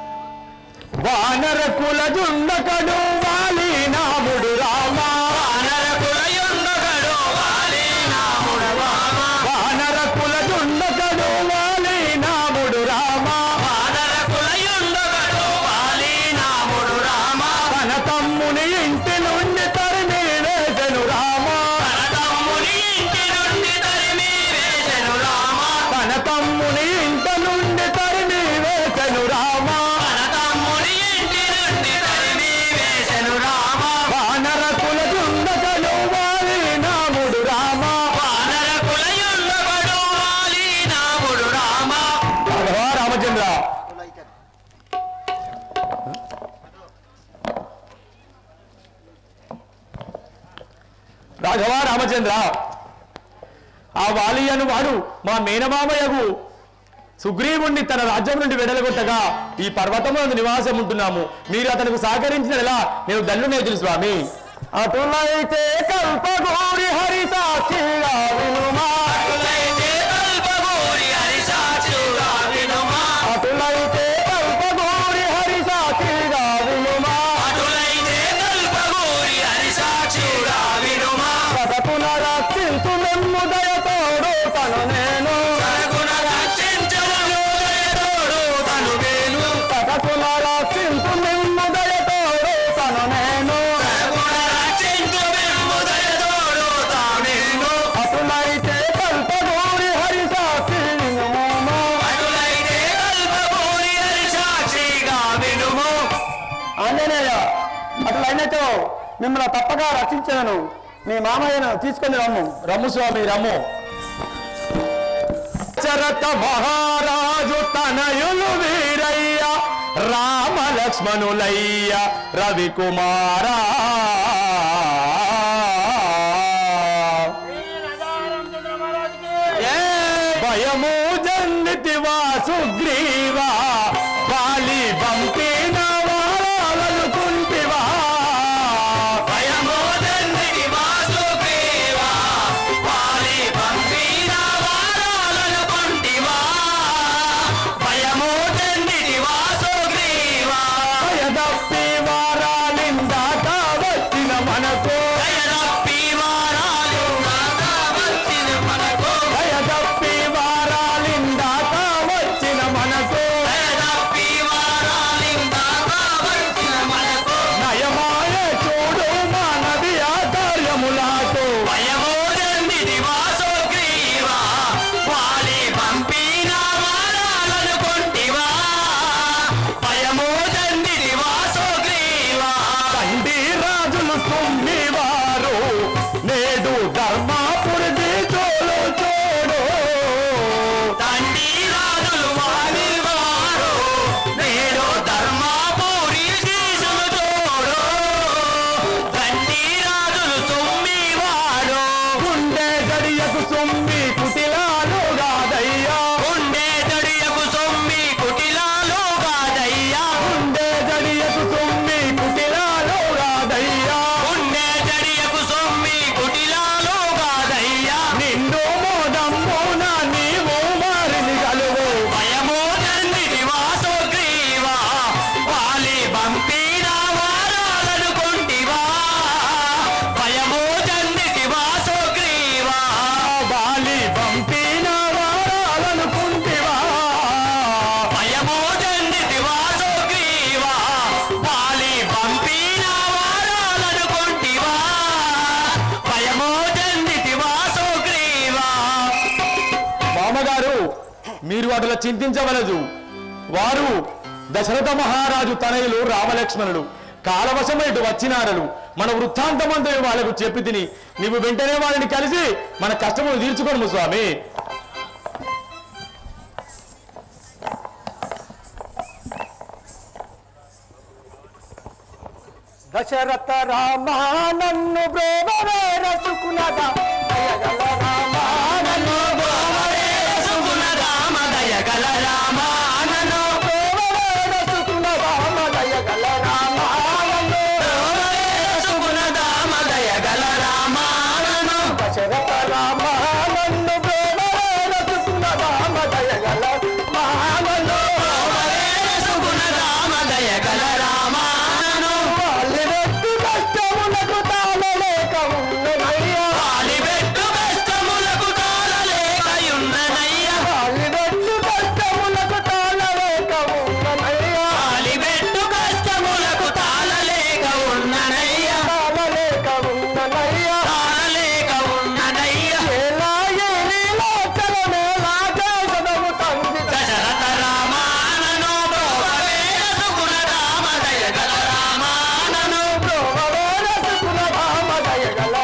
వానర కుల జుండకడు వాలి నాముడు రామా వానరకులయుండగడు వాలి నాముడు రామా. వానర కుల జుండకడు వాలి నాముడు రామా వానరకులయుండగడు వాలి నాముడు రామా. తన తమ్ముని ఇంటి నుండి తరిమి వేసెను రామా తన తమ్ముని ఇంటి నుండి తరిమి వేసెను రామా. తన తమ్ముని ఇంట నుండి తరిమి వేసెను రామా తన తమ్ముని ఇంటి నుండి తరిమి వేసెను రామా. వానర కుల జుండకడు వాలి నాముడు రామా వానరకులయుండగడు వాలి నాముడు రామా. రాఘవ రామచంద్ర రాఘవ రామచంద్ర ఆ వాలి అను వాడు మా మేనమామయ్యకు సుగ్రీవుణ్ణి తన రాజ్యం నుండి వెడలగొట్టగా ఈ పర్వతమునందు నివాసం ఉంటున్నాము మీరు అతనికి సహకరించిన ఎలా నేను దండు స్వామి అటులైతే కల్పగోరి హరి సాక్షిగా వినుమా అటులైతే కల్పగోరి హరిసాక్షుగా వినుమా. అటులైతే కల్పగోరి హరి సాక్షిగా వినుమా అటులైతే కల్పగోరి హరిసాక్షుగా వినుమా. కథకున రక్షించు మెమ్ము దయతోడు తను నేను సరగుణ రక్షించడము దయతోడు తను వేణు. కథకున రక్షించు మెమ్ము దయతోడు తను నేను సరగుణ రక్షించు వెమ్ము దయతోడు తానేను. అటులైతే కల్పగోరి హరి సాక్షి వినుమా అటులైతే కల్పగోరి హరిసాక్షిగా వినుము. ఆంజనేయ అట్లయినచో మిమ్మల్ని తప్పక రక్షించను మీ మామయ్యను తీసుకొని రమ్ము రమ్ము స్వామి రమ్ము చరత మహారాజు తనయులు వీరయ్య రామ లక్ష్మణులయ్య రవికుమారా భయము జన్నితివా సుగ్రీవా వాలి పంపిన వారాలనుకుంటివా భయము దండికి వాసుగ్రీవా. వాలి పంపిన వారాలనుకుంటివా. భయము దండికి వాసుగ్రీవా. భయదప్పి వారాలిందాక వచ్చిన మనకు దయదప్పి వారాలు నాకా వచ్చిన మనకు. భయదప్పి వారాలిందాక వచ్చిన మనకు దయదప్పి మీరు అట్లా చింతించవలదు వారు దశరథ మహారాజు తనయులు రామలక్ష్మణుడు కాలవశమై ఇటు వచ్చినారలు మన వృత్తాంతమంతా వాళ్ళకు చెప్పి తిని నీవు వెంటనే వారిని కలిసి మన కష్టములు తీర్చుకోను స్వామి దశరథ రామ నన్ను బ్రోవరే రసుకునదా దయగల రామ నన్ను బ్రోవరే రసుకునదా దయగల రామ నన్ను బ్రోవరే రసుకునదా దయగల రామ నన్ను బ్రోవరే రసుకునదా దయగల రామ నన్ను దశరథ రామ నన్ను బ్రోవరే రసుకునదా దయగల నన్ను బ్రోవరే రసుకునదా దయగల రామ వాలిబెట్టు కష్టములకు తాళలేక ఉన్ననయ్యా వాలిబెట్టు కష్టములకు తాళలేక ఉన్ననయ్యా వాలిబెట్టు కష్టములకు తాళలేక ఉన్ననయ్యా వాలిబెట్టు కష్టములకు తాళలేక ఉన్ననయ్యా తాళలేక ఉన్ననయ్యా తాళలేక ఉన్ననయ్యా ఎలా ఏలీలో చలమేలా చేసదము తండ్రి దశరథ రామానను బ్రోవవేర సుగుణ రామ దయగల రామానను బ్రోవవేర సుగుణ రామ దయగల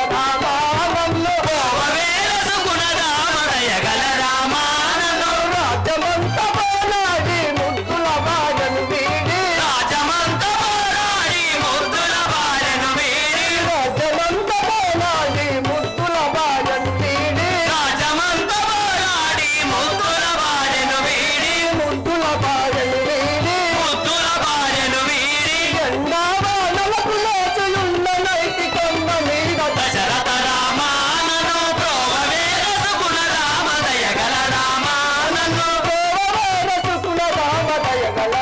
రామానను బ్రోవవేర సుగుణ రామ దయగల రామానను రాజమంత పోరాడి ముద్దుల బాయను వీడి రాజమంత పోరాడి ముద్దుల బాయను వీడి రాజమంత పోరాడి ముద్దుల బాయను వీడి రాజమంత పోరాడి ముద్దుల బాయను వీడి ముద్దుల బాయను వీడి ముద్దుల బాయను వీడి ఎండావానలకు లేచియున్న నైతి కొన్న మీద దశరథ రామానను ప్రోవవేర సుగుణ రామ దయగల రామానను ప్రోవవేర సుగుణ రామ దయగల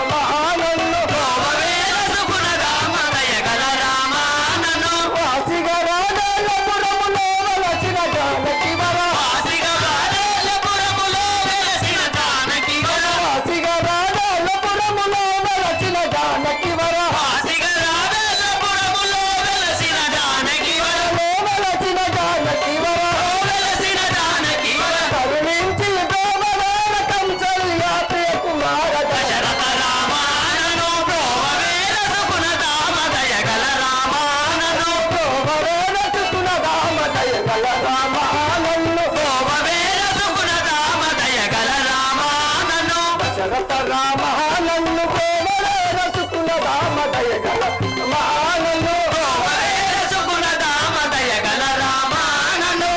రామానను ప్రోవవేర సుగుణ రామ దయగల రామానను వాసిగా రాజేలపురములో వలసిన జానకి వర వాసిగా రాజేలపురములో వెలసిన జానకి వర వాసిగా రాజేలపురములో వెలసిన జానకి వర వాసిగా రాజేలపురములో వెలసిన జానకి వర వెలసిన జానకి వర వెలసిన జానకి వర కరుణించి ప్రేమవేల కంచల్యా ప్రియ కుమార దశరథ రామానను ప్రోవవేల సుగుణ రామ దయగల రామానను ప్రోవవేల సుగుణ రామ దయగల రామానను ప్రోవవేల సుగుణ రామ దయగల రామానను దశరథ రామానను ప్రోవవేల సుగుణ రామ దయగల రామానను ప్రోవవేల సుగుణ రామ దయగల రామానను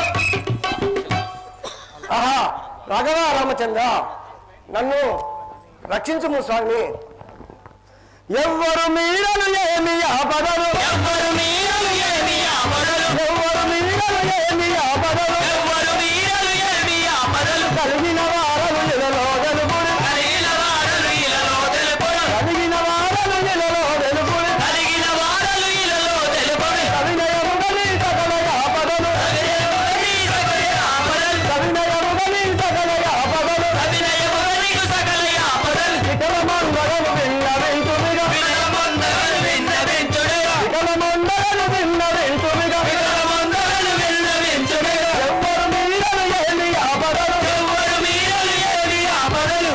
ఆహా రాఘవ రామచంద్ర నన్ను రక్షించుము స్వామి ఎవ్వరు మీరలు ఏమి ఆపదలు ఎవ్వరు మీరలు ఏమి ఆపదలు ఎవ్వరు మీరలు ఏమి ఆపదలు ఎవ్వరు మీరలు ఏమి ఆపదలు కలిగిన వారలు ఇలలో తెలుపుడు కలిగిన వారలు ఇలలో తెలుపుడు కలిగిన వారలు ఇలలో తెలుపుడు కలిగిన వారలు ఇలలో తెలుపుడు కవినయముగని సకల ఆపదలు కవినయముగని సకల ఆపదలు కవినయముగని సకల ఆపదలు కవినయముగని సకల ఆపదలు ఇతర మంగళము విన్న వెంటుమిగా ఇతర మంగళము విన్న వెంటుమిగా ఇతర మంగళము విన్న వెంటుమిగా ఇతర మంగళము విన్న వెంటుమిగా ఎవ్వరు మీరలు ఏమి ఆపదలు ఎవ్వరు మీరలు ఏమి ఆపదలు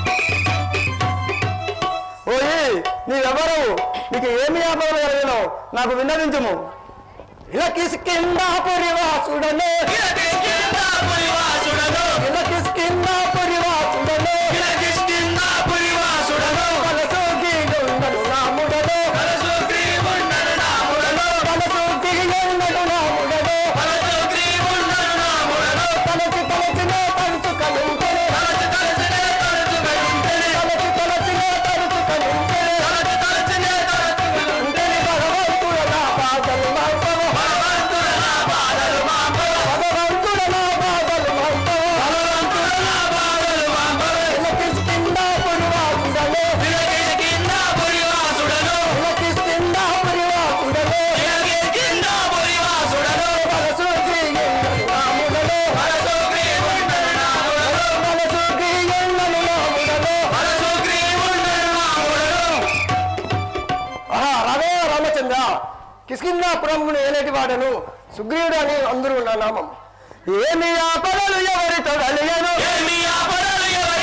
ఓయ్ నీవెవరు నీకు ఏమి ఆపదలు కలిగినో నాకు విన్నవించము ఇలా కిస్కింద పురివాసుడను ఇలా కిస్కింద పురివాసుడను ఇలా కిస్కింద పురివాసుడను ఇలా కిస్కింద పురివాసుడను కలసోకి ఉండడు నాముడను కలసోకి ఉండడు నాముడను కలసోకి ఉండడు నాముడను కలసోకి ఉండడు నాముడను తలచి తలచినే తలుచు కలుంటెనే తలచి తలచినే తలుచు కలుంటెనే తలచి తలచినే తలుచు కలుంటెనే తలచి తలచినే తలుచు కలుంటెనే భగవంతుడ నా పాదలు మాంపవ భగవంతుడ నా పాదలు మాంపవ భగవంతుడ నా పాదలు మాంపవ భగవంతుడ నా పాదలు మాంపవ ఇలకిస్కింద పురివాసుడను ఇలకిస్కింద పురివాసుడను ఇలకిస్కింద పురివాసుడను ఇలకిస్కింద పురివాసుడను మనసుకి ఎండను నాముడను మనసుకి ఎండను నాముడను మనసుకి ఎండను నాముడను మనసుకి ఎండను నాముడను ఆహా రామే రామచంద్ర కిష్కిందాపురమును ఏలేటి వాడను సుగ్రీవుడు అని అందరూ నా నామం ఏమి ఆపదలు ఎవరి తొడలియను ఏమి ఆపదలు ఎవరి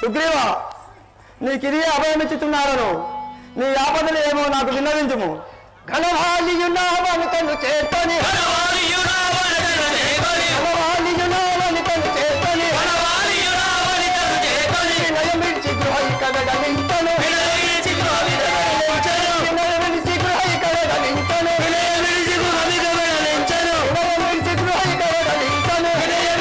సుగ్రీవ నీకు ఇది అభయం ఇచ్చుతున్నారను నీ ఆపదలు ఏమో నాకు విన్నవించుము ఘనవాలియున్నావని తను చేతని ఘనవాలియున్నావని తను చేతని వినయమిడిచి గృహి కదగలింతను వినయమిడిచి గృహి కదగలింతను వినయమిడిచి గృహి కదగలింతను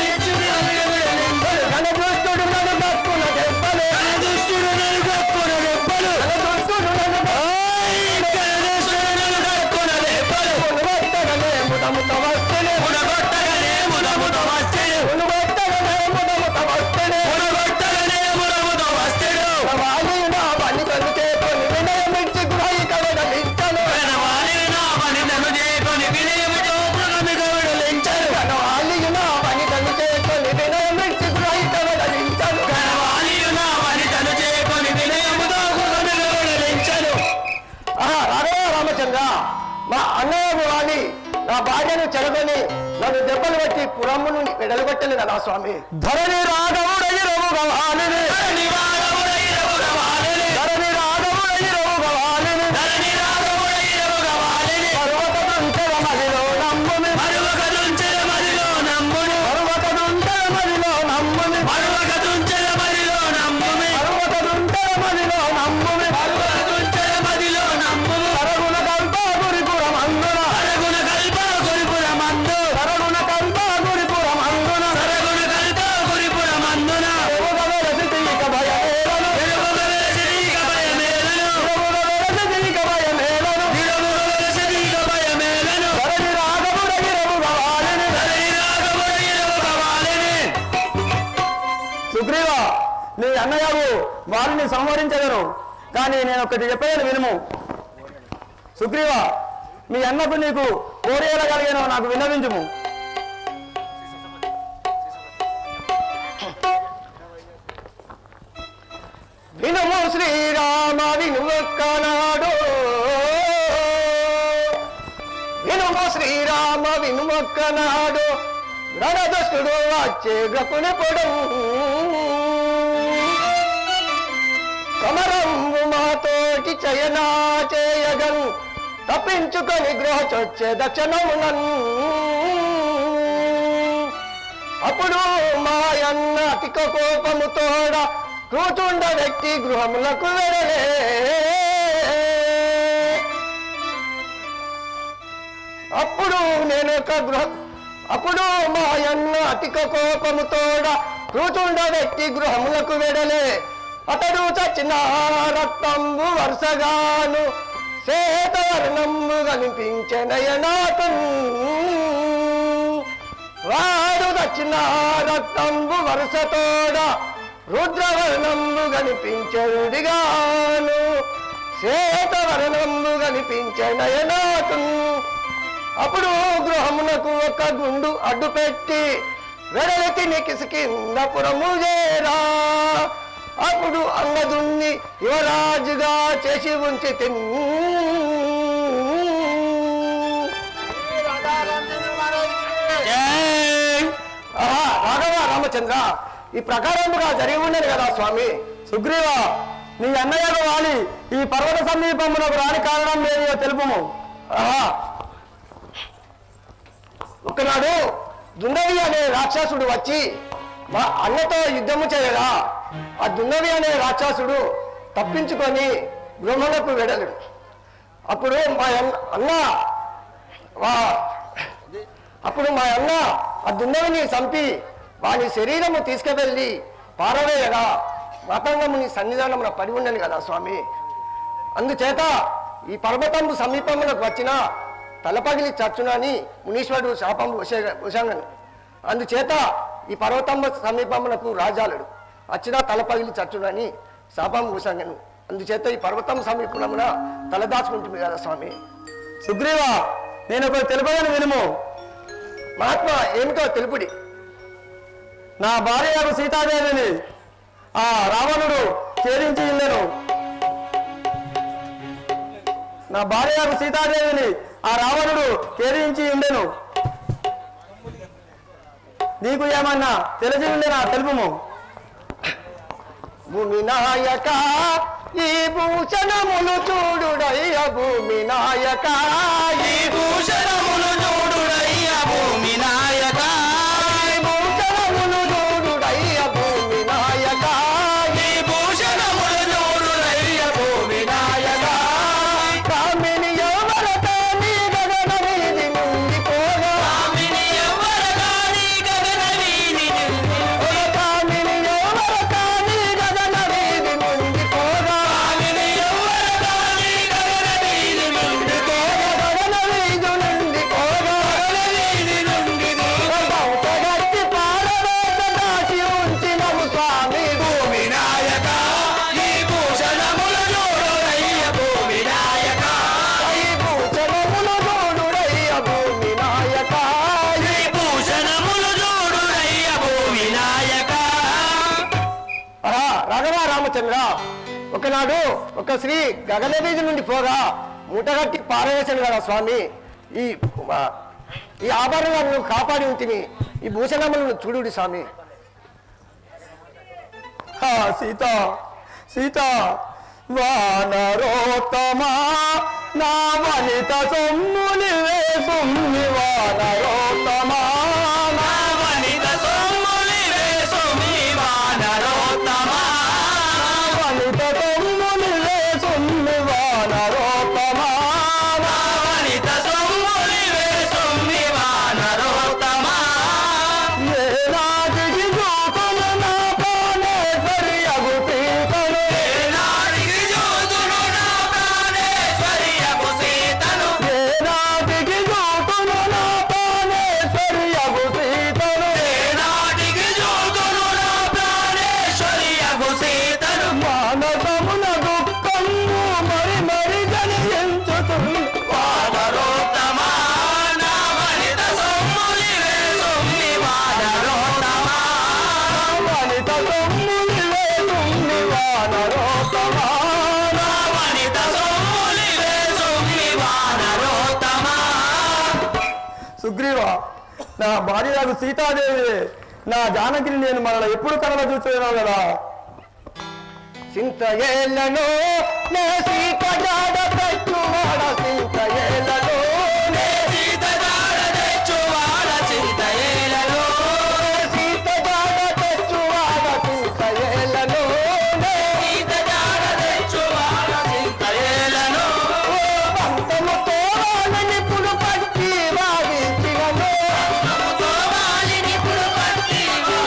ఘనదుష్టుడు నన్ను గక్కున దెబ్బలు ఘనదుష్టుడు నన్ను గక్కున దెబ్బలు ఘనదుష్టుడు నన్ను గక్కున దెబ్బలు మునగొట్టగలే ముదముత వస్తెనే మునగొట్టగలే ముదముత వస్తెనే మునగొట్టగలే ముదముత వస్తెనే మునగొట్టగలే ముదముత వస్తెను వాలిన పని తను చేకొని వినయమిచ్చి గృహి కదగలింతను వాలిన పని తను చేకొని వినయమిచ్చి గృహి కదగలించను వాలిన పని తను చేకొని వినయమిచ్చి గృహి కదగలించను వాలిన పని తను చేకొని వినయముతో గృహి కదగలించను ఆహా, రాఘవ రామచంద్ర మా అన్నయ్య వాణి నా భార్యను చెరగొని నన్ను దెబ్బలు పెట్టి పురమ్మును వెడలగొట్టను కదా స్వామి ధరణి రాఘవుడయి రఘు గవాలిని ధరణి రాఘవుడయి రఘు గవాలిని ధరణి రాఘవుడయి రఘు గవాలిని ధరణి రాఘవుడయి రఘు గవాలిని పర్వతదుంచెల మదిలో నమ్ముని పర్వతదుంచెల మదిలో నమ్ముని పర్వతదుంచెల మదిలో నమ్ముని పర్వతదుంచెల మదిలో నమ్ముని పర్వతదుంచెల మదిలో నమ్ముని పర్వతదుంచెల మదిలో నమ్ముని సరగుణ కల్ప గురిపురం అందున సరగుణ కల్ప గురిపురం అందు సరగుణ కల్ప గురిపురం అందున సరగుణ కల్ప గురిపురం అందున ఎరుగవలసితీక భయమేలను ఎరుగవలసితీక భయమేలను ఎరుగవలసితీక భయమేలను ఎరుగవలసితీక భయమేలను ధరణి రాఘవుడగి రఘుగవాలిని ధరణి రాఘవుడగి రఘుగవాలిని సుగ్రీవ నీ అన్నయ్యకు వారిని సంహరించగలను కానీ నేను ఒకటి చెప్పేది వినుము సుగ్రీవ మీ అన్నకు నీకు కోరేయగలిగిన నాకు విన్నవించుము వినుము శ్రీరామ వినుమొక్కనాడు వినుము శ్రీరామ వినుమొక్కనాడు రణదస్తుడు వచ్చే గపుని పొడవు సమరంగు మాతోటి చయనా చేయగను తప్పించుకొని గృహచొచ్చే దక్షిణమునన్ అప్పుడు మాయన్న అతిక కోపము తోడ కూచుండ వ్యక్తి గృహములకు వెడలే అప్పుడు నేను ఒక గృహ అప్పుడు మాయన్న అతిక కోపము తోడ కూచుండ వ్యక్తి గృహములకు వెడలే అతడు చచ్చిన రక్తంబు వరుసగాను శ్వేతవర్ణంబు కనిపించనయనాకు వాడు చచ్చిన రక్తంబు వరుసతోడ రుద్రవర్ణంబు కనిపించరుడిగాను శ్వేతవర్ణంబు కనిపించనయనాకు అప్పుడు గృహమునకు ఒక గుండు అడ్డు పెట్టి వెడలకి నికిసి కింద పురము చేరా అప్పుడు అన్నదున్ని యువరాజుగా చేసి ఉంచి తిన్ ఆహా, రాఘవ రామచంద్ర ఈ ప్రకారముగా జరిగి ఉన్నది కదా స్వామి సుగ్రీవ నీ అన్నయ్యకు వాలి ఈ పర్వత సమీపమునకు రాని కారణం లేదో తెలుపుము ఆహా ఒకనాడు దుండవి అనే రాక్షసుడు వచ్చి మా అన్నతో యుద్ధము చేయగా ఆ దుండవి అనే రాక్షసుడు తప్పించుకొని గృహములకు వెడలు అప్పుడు మా అన్న- అన్న వా- అప్పుడు మా అన్న ఆ దుండవిని చంపి వాని శరీరము తీసుకువెళ్ళి పారవేయగా మతంగముని సన్నిధానమున పడి ఉండను కదా స్వామి అందుచేత ఈ పర్వతము సమీపములకు వచ్చిన తలపగిలి చచ్చునని మునీశ్వరుడు శాపం ఉషంగను అందుచేత ఈ పర్వతము సమీపమునకు రాజాలుడు వచ్చిన తలపగిలి చచ్చునని శాపం ఉషంగను అందుచేత ఈ పర్వతం సమీపమున తలదాచుకుంటుంది కదా స్వామి సుగ్రీవ నేను ఒక తెలుపగలను వినుము మహాత్మా ఏమిటో తెలుపుడి నా భార్య సీతాదేవిని ఆ రావణుడు ఛేదించి ఇల్లెను నా భార్య సీతాదేవిని ఆ రావణుడు ఛేదించి ఉండెను నీకు ఏమన్నా తెలిసి ఉండేనా తెలుపుము భూమి నాయక ఈ భూషణములు చూడుడయ్య భూమి నాయక ఈ భూషణములు చూడుడయ్య భూమి నాయక ఈ భూషణములు చూడుడయ్య భూమి నాయక ఈ భూషణములు చూడుడయ్య భూమి నాయక కామిని ఎవర కాని గగన వీధి నుండి పోగా స్వామిని ఎవ్వరగాని గగన వీధి ఒక కామిని ఎవర కాని గగన వీధి నుండి పోగా స్వామిని ఎవ్వరగాని గగన వీధి నుండి పోగా గగన వీధి నుండి పోగా వీధి నుండి బౌద్ధగట్టి పారవేట దాచి ఉంచినము స్వామి భూమి వినాయక ఈ భూషణములు చూడుడయ్య భూమి నాయక ఈ భూషణములు చూడుడయ్య భూమి నాయక ఈ భూషణములు చూడుడయ్య భూమి నాయక ఆ, రాఘవ రామచంద్ర ఒకనాడు ఒక స్త్రీ గగన వీధి నుండి పోగా మూటగట్టి పారవేశాను కదా స్వామి ఈ ఆ, ఈ ఆభరణాలను కాపాడి ఉంటుంది ఈ భూషణములను చూడుడి స్వామి ఆ, సీత సీత వానరోత్తమా నా వనిత సొమ్ముని వేసుమ్మి వానరోత్తమా నా వనిత సొమ్ములి వేసుమి వానరోత్తమా వనిత సొమ్ముని వేసుమ్మి వానరోత్తమా నా వనిత సొమ్ములి వేసుమి వానరోత్తమా ఏనాటికి చూతులు నా ప్రాణేశ్వరి అగు సీతను ఏనాడికి చూతును నా ప్రాణేశ్వరి అగు సీతను ఏనాటికి చూతులు నా ప్రాణేశ్వరి అగు సీతను ఏనాటికి చూతును నా ప్రాణేశ్వరి అగు సీతను మానసమున దుఃఖము మరి మరి జనించుతుంది వానరోత్తమా నా వనిత సొమ్ములి వేసుమి వానరోత్తమా వనిత సొమ్ముని వేసుంది వానరోత్తమా నా వనిత సొమ్ములి వేసుమి వానరోత్తమా సుగ్రీవ నా భార్యకు సీతాదేవి నా జానకిని నేను మన ఎప్పుడు కళలో చూస్తున్నావు కదా సింత ఏళ్ళలో నే సీత జాడ పెట్టువాడ సింత ఏళ్ళలో నే సీత జాడ తెచ్చువాడ చింత ఏలలో సీత జాడ పెట్టువాడ సింత ఏళ్ళలో సీత జాడ తెచ్చువాడ చింత ఏలలో పంతముతో వాళ్ళని పులు పట్టి వాడించినను తమతో వాలిని పులుపట్టి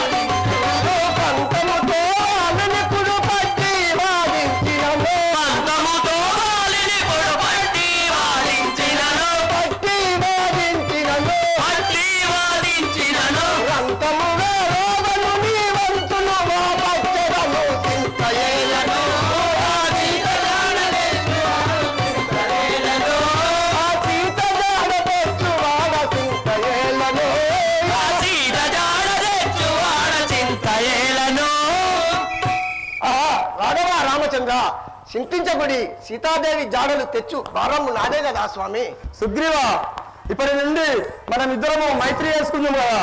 పంతముతో వాళ్ళని పులు పట్టి వాడించినను పంతముతో వాలిని పులుపట్టి వాడించినను పట్టి వాడించినను పట్టి వాడించినను రంతముగా రోగను నీ వంతులు మా పచ్చదను సింత ఏళ్ళను ఆ సీత జాడ తెచ్చువాడ చింత ఏలలో ఆ సీత జాడ పెట్టువాడ సింత ఏళ్ళను ఆ సీత జాడ తెచ్చువాడ చింత ఏలను ఆ రాఘవ రామచంద్ర చింతించబడి సీతాదేవి జాడలు తెచ్చు భారము నాదే కదా స్వామి సుగ్రీవ ఇప్పటి నుండి మనం ఇద్దరము మైత్రి చేసుకుందాం కదా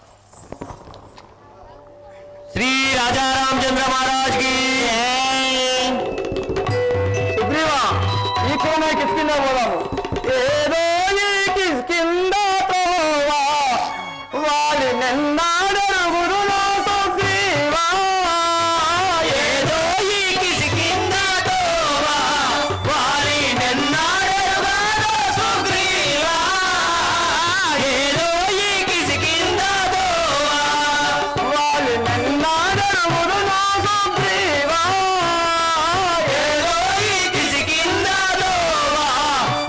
శ్రీ రాజా రామచంద్ర మహారాజ్ కి సుగ్రీవ ఈ కోన కిష్కింద పోదాము ఏదో ఈ కిష్కింద తోవా వాలి నిన్నాడరుగురు నా సుగ్రీవా ఏదో ఈ కిసికింద తోవా వారి నిన్నాడెరుగాడో సుగ్రీవా ఏదో ఈ కిసికింద తోవా వాలి నిన్నాడరుగురు నా సుగ్రీవా ఏదో ఈ కిసికింద తోవా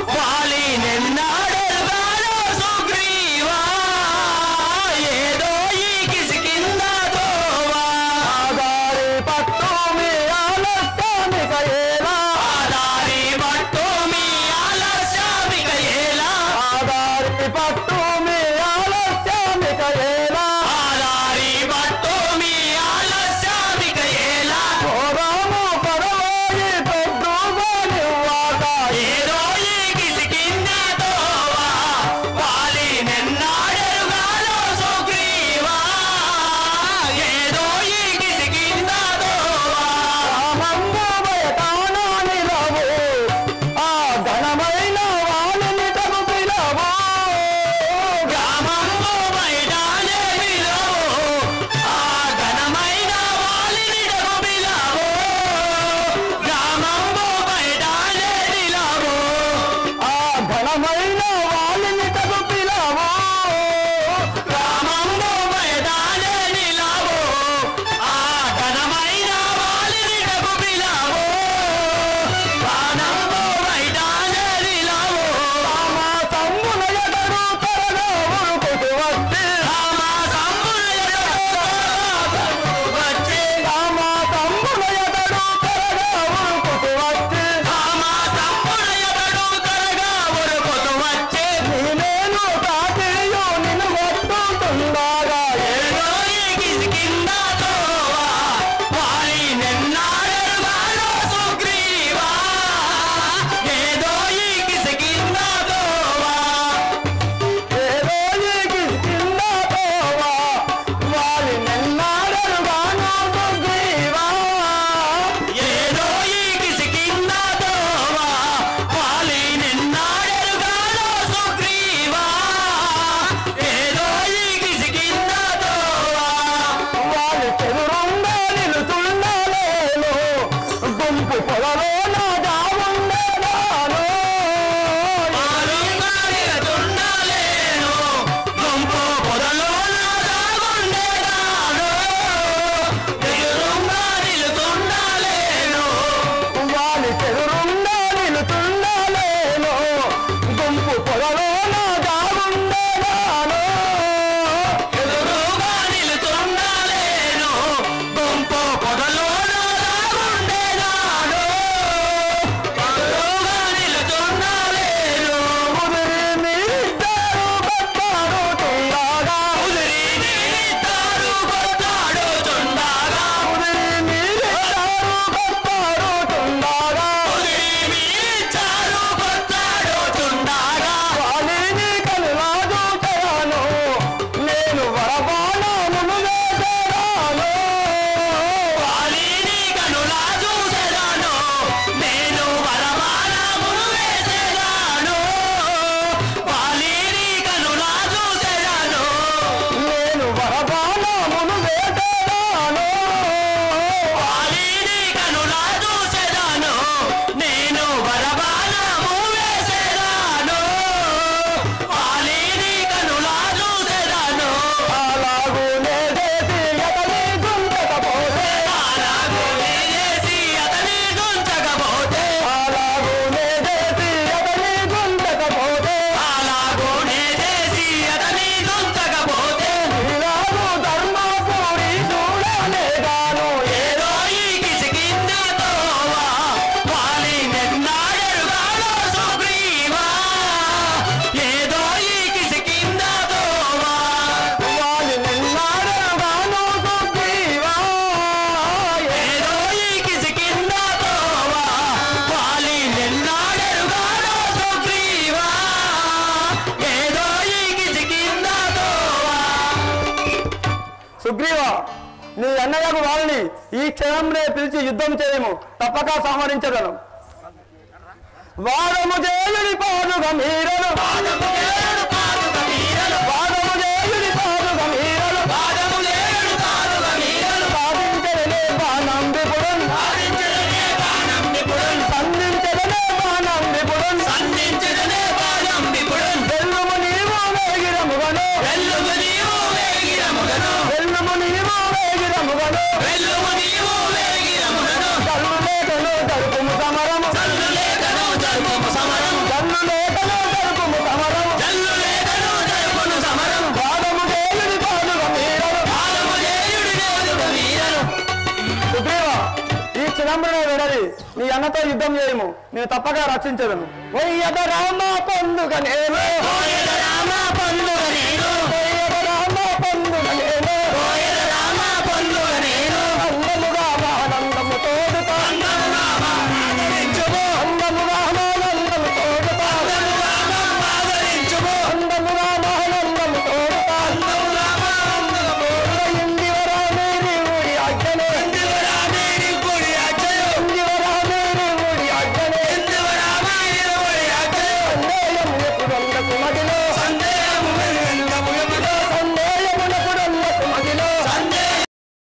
నీ అన్నయ్యకు వాళ్ళని ఈ క్షణంలో పిలిచి యుద్ధం చేయము తప్పక సంహరించగలం వాదము చేయుడి పాదు గంభీరలు వాదము చేయుడి పాదు గంభీరలు వాదము చేయుడి పాదు గంభీరలు వాదము చేయుడి పాదు గంభీరలు సాధించదనే బాణం విపురం సాధించదనే బాణం విపురం సంధించదనే బాణం విపురం సంధించదనే బాణం విపురం వెల్లుము నీవు వేగిర ముగను వెల్లుము నీవు వేగిర ముగను వెల్లుము నీవు వేగిర ముగను వెల్లుము నీవు వేగిర ముగను కల్లు లేఖను తరుపుము సమరము కల్లు లేఖను తరుపుము సమరము కల్లు లేఖను తరుపుము సమరము కల్లు లేఖను తరుపుము సమరము పాదము చేయుడి పాదుగ మీరను పాదము చేయుడి పాదుగ మీరను సుగ్రీవ ఈ చిదంబరం విడది నీ అన్నతో యుద్ధం చేయము నేను తప్పక రక్షించదను ఒయ్యద రామ పొందుగ నేను రామ పొందుగ నేను